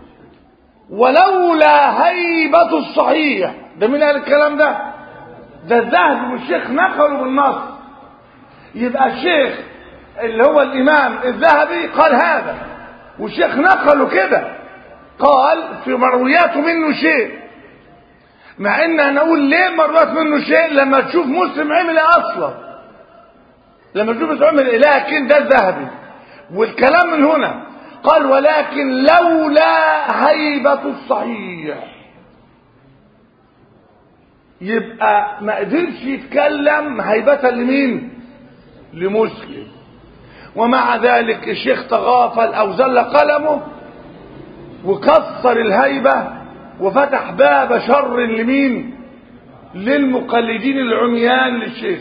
S1: ولولا هيبة الصحيح ده مين قال الكلام ده ده الذهبي والشيخ نقلوا بالنص يبقى الشيخ اللي هو الامام الذهبي قال هذا والشيخ نقله كده قال في مروياته منه شيء مع ان انا اقول ليه مرويات منه شيء لما تشوف مسلم عمل ايه اصلا لما تشوف مسلم عمل ايه لكن ده الذهبي والكلام من هنا قال ولكن لولا هيبة الصحيح يبقى ما قدرش يتكلم هيبة لمين لمسلم ومع ذلك الشيخ تغافل او زل قلمه وكسر الهيبة وفتح باب شر لمين للمقلدين العميان للشيخ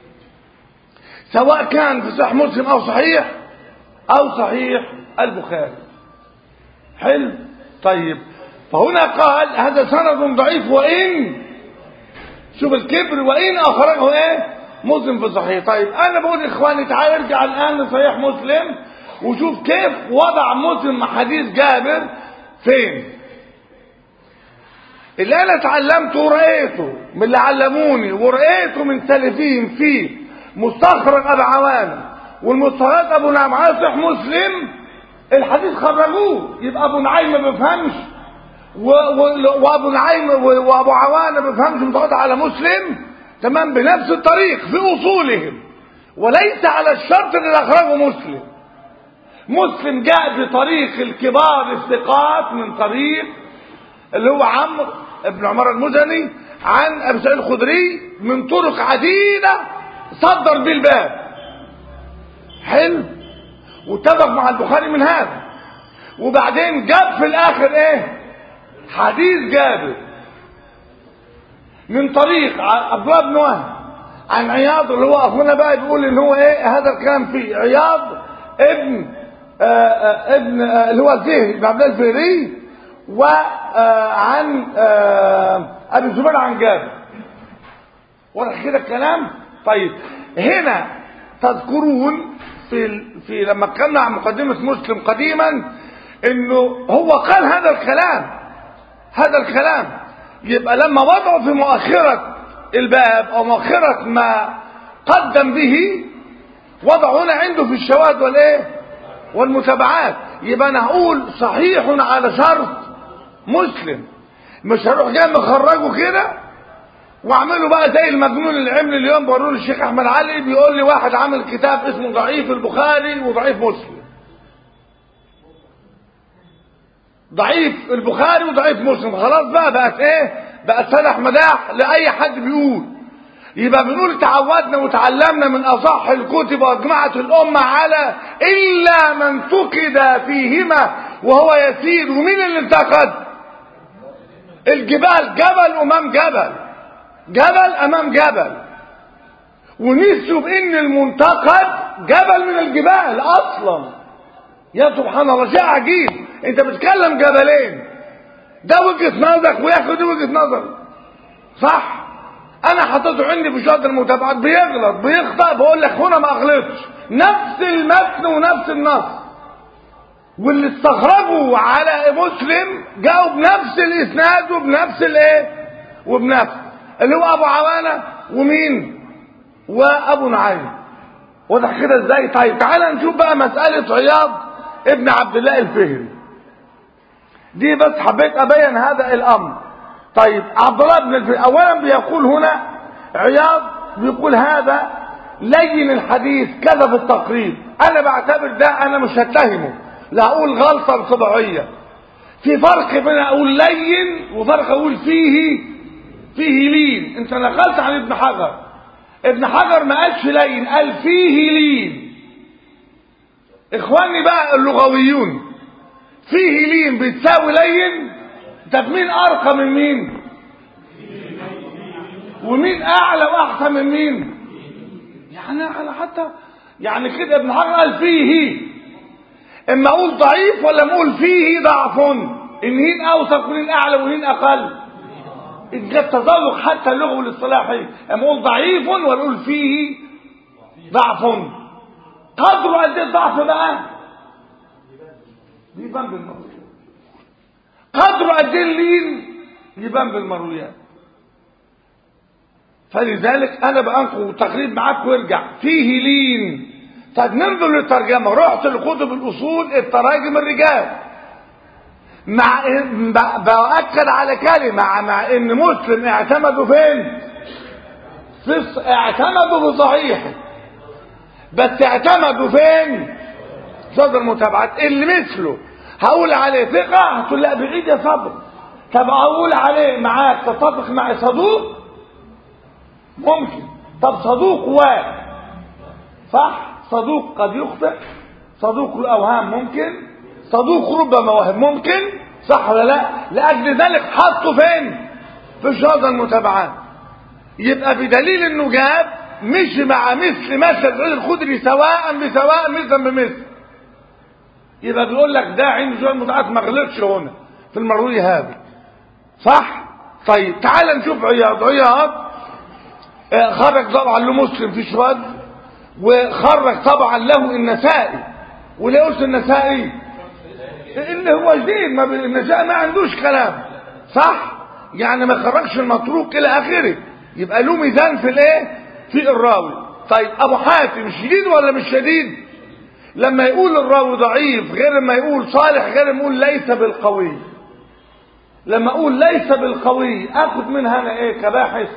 S1: سواء كان في صحيح مسلم او صحيح او صحيح البخاري حلو طيب فهنا قال هذا سند ضعيف وان شوف الكبر وان اخرجه ايه مسلم في صحيح طيب انا بقول اخواني تعال ارجع الان لصحيح مسلم وشوف كيف وضع مسلم حديث جابر فين اللي انا اتعلمته ورأيته من اللي علموني ورأيته من سلفين في مستخرج ابو عوانه والمستخرج ابو نعيم صحيح مسلم الحديث خرجوه يبقى ابو نعيم ما بيفهمش وابو نعيم وابو عوانه ما بيفهمش متعود على مسلم تمام بنفس الطريق في اصولهم وليس على الشرط اللي اخرجه مسلم مسلم جاء بطريق الكبار الثقات من طريق اللي هو عمرو بن عمر المزني عن ابي سعيد الخدري من طرق عديده صدر بيه الباب حلو واتفق مع البخاري من هذا وبعدين جاب في الاخر ايه حديث جابر من طريق عبد الله بن وهب عن عياض اللي هو اخونا بقى بيقول ان هو ايه هذا الكلام فيه عياض ابن آآ آآ ابن آآ اللي هو الزهري بن عبد الله الفهري وعن ابي الزبير عن جابر واضح كده الكلام طيب هنا تذكرون في في لما اتكلمنا عن مقدمه مسلم قديما انه هو قال هذا الكلام هذا الكلام يبقى لما وضعوا في مؤخرة الباب او مؤخرة ما قدم به وضعوا هنا عنده في الشواهد والايه والمتابعات يبقى انا هقول صحيح على شرط مسلم مش هروح جاي مخرجه كده واعمله بقى زي المجنون اللي عمل اليوم بقول الشيخ احمد علي بيقول لي واحد عامل كتاب اسمه ضعيف البخاري وضعيف مسلم ضعيف البخاري وضعيف مسلم خلاص بقى بقت ايه بقت سلاح مداح لاي حد بيقول يبقى بنقول تعودنا وتعلمنا من اصح الكتب واجمعت الامه على الا من فقد فيهما وهو يسير ومين اللي انتقد الجبال جبل امام جبل جبل امام جبل ونسوا بان المنتقد جبل من الجبال اصلا يا سبحان الله شيء عجيب انت بتكلم جبلين ده وجهه نظرك وياخد وجهه نظر صح انا حطيته عندي في شهاده المتابعات بيغلط بيخطا بقول لك هنا ما اغلطش نفس المتن ونفس النص واللي استخرجوا على مسلم جاءوا بنفس الاسناد وبنفس الايه وبنفس اللي هو ابو عوانه ومين وابو نعيم واضح كده ازاي طيب تعالى نشوف بقى مساله عياض ابن عبد الله الفهري دي بس حبيت ابين هذا الامر طيب عبد الله بن الفهري اولا بيقول هنا عياض بيقول هذا لين الحديث كذا في التقريب انا بعتبر ده انا مش هتهمه لا اقول غلطه طبيعيه في فرق بين اقول لين وفرق اقول فيه فيه لين انت نقلت عن ابن حجر ابن حجر ما قالش لين قال فيه لين اخواني بقى اللغويون فيه لين بتساوي لين طب مين ارقى من مين ومين اعلى واحسن من مين يعني على حتى يعني كده ابن حجر قال فيه اما اقول ضعيف ولا اقول فيه ضعف ان هين اوثق وهين اعلى وهين اقل إن جاء التذوق حتى اللغة والاصطلاحي اما اقول ضعيف ولا اقول فيه ضعف قدره قد ايه الضعف بقى يبان بالمرويات قدره قد ايه اللين يبان بالمرويات فلذلك انا بانقل تقريب معاك وارجع فيه لين طيب ننظر للترجمه رحت لكتب الاصول التراجم الرجال مع باكد على كلمه مع ان مسلم اعتمدوا فين في اعتمدوا بصحيحه بس اعتمدوا فين صدر متابعات اللي مثله هقول عليه ثقة هتقول لا بعيد يا صبر طب اقول عليه معاك تتفق مع صدوق ممكن طب صدوق و صح صدوق قد يخطئ صدوق الاوهام ممكن صدوق ربما وهم ممكن صح ولا لا لاجل ذلك حطه فين في شهاده المتابعات يبقى بدليل انه جاب مشي مع مثل مثل سعيد الخدري سواء بسواء مثلا بمثل يبقى بيقول لك ده عند شويه المتابعات ما غلطش هنا في المروي هذا صح طيب تعال نشوف عياض عياض آه، خرج طبعا لمسلم في شواد وخرج طبعا له النسائي وليه قلت النسائي اللي هو جديد ما بي- النسائي ما عندوش كلام صح يعني ما خرجش المتروك الى اخره يبقى له ميزان في الايه في الراوي طيب ابو حاتم شديد ولا مش شديد لما يقول الراوي ضعيف غير ما يقول صالح غير ما يقول ليس بالقوي لما اقول ليس بالقوي اخد منها انا ايه كباحث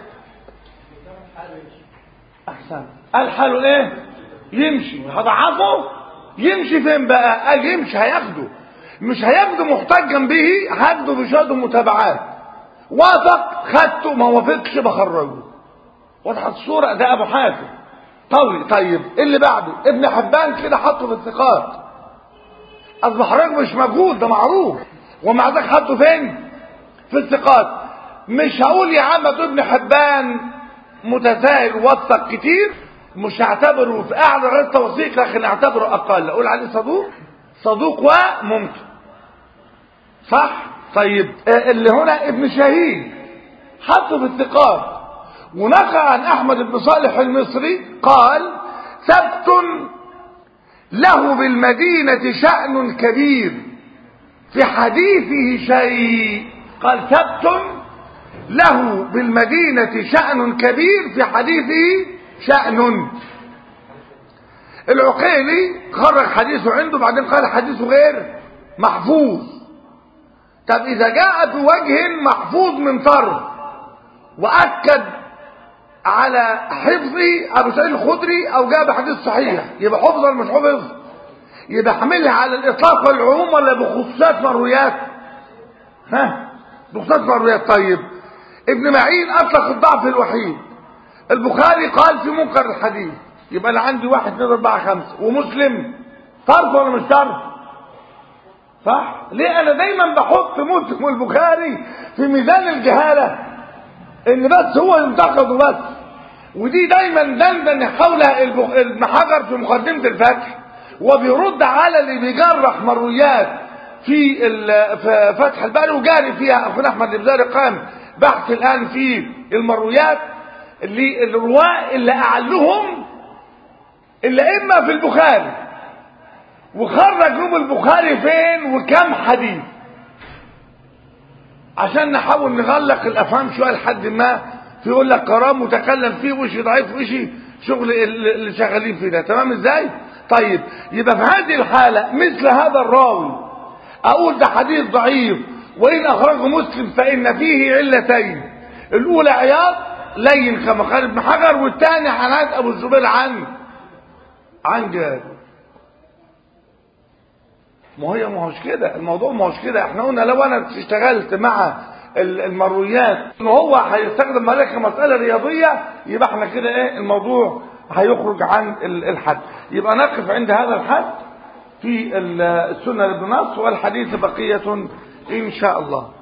S1: احسن قال حاله ايه يمشي هضعفه يمشي فين بقى قال يمشي هياخده مش هياخده محتجا به هاخده بشهاده متابعات وافق خدته ما وافقش بخرجه وضحت الصورة ده ابو حاتم طوي طيب إيه اللي بعده ابن حبان كده حطه في الثقات اصبح راجل مش موجود ده معروف ومع ذلك حطه فين في الثقات مش هقول يا عم ده ابن حبان متساهل وثق كتير مش هعتبره في اعلى غير توثيق لكن اعتبره اقل اقول عليه صدوق صدوق وممكن صح طيب آه، اللي هنا ابن شهيد حطه في الثقات ونقل عن احمد بن صالح المصري قال ثبت له بالمدينة شأن كبير في حديثه شيء قال ثبت له بالمدينة شأن كبير في حديثه شأن العقيلي خرج حديثه عنده بعدين قال حديثه غير محفوظ طب إذا جاء بوجه محفوظ من طرف وأكد على حفظ أبو سعيد الخدري أو جاء بحديث صحيح يبقى حفظ ولا مش حفظ يبقى حملها على الإطلاق والعموم ولا بخصوصات مرويات ها بخصوصات مرويات طيب ابن معين أطلق الضعف الوحيد البخاري قال في منكر الحديث يبقى أنا عندي واحد اثنين أربعة خمسة ومسلم طرف ولا مش طرف صح ليه أنا دايما بحط مسلم والبخاري في ميزان الجهالة ان بس هو ينتقد بس ودي دايما دندن حولها البخ- ابن حجر في مقدمة الفتح وبيرد على اللي بيجرح مرويات في ال- في فتح الباري وجاري فيها اخونا احمد البزاري قام بحث الان في المرويات اللي الرواة اللي اعلهم الا اما في البخاري وخرج لهم البخاري فين وكم حديث عشان نحاول نغلق الافهام شويه لحد ما في يقول لك كرام متكلم فيه وشي ضعيف وشي شغل اللي شغالين فيه ده تمام ازاي طيب يبقى في هذه الحاله مثل هذا الراوي اقول ده حديث ضعيف وان اخرجه مسلم فان فيه علتين الاولى عياض لين كما قال ابن حجر والثاني عناد ابو الزبير عن عن جابر ما هي ما هوش كده الموضوع ما هوش كده احنا قلنا لو انا اشتغلت مع ال- المرويات ان هو هيستخدم ملاك مساله رياضيه يبقى احنا كده ايه الموضوع هيخرج عن ال- الحد يبقى نقف عند هذا الحد في ال- السنه لابن نصر والحديث بقيه ان شاء الله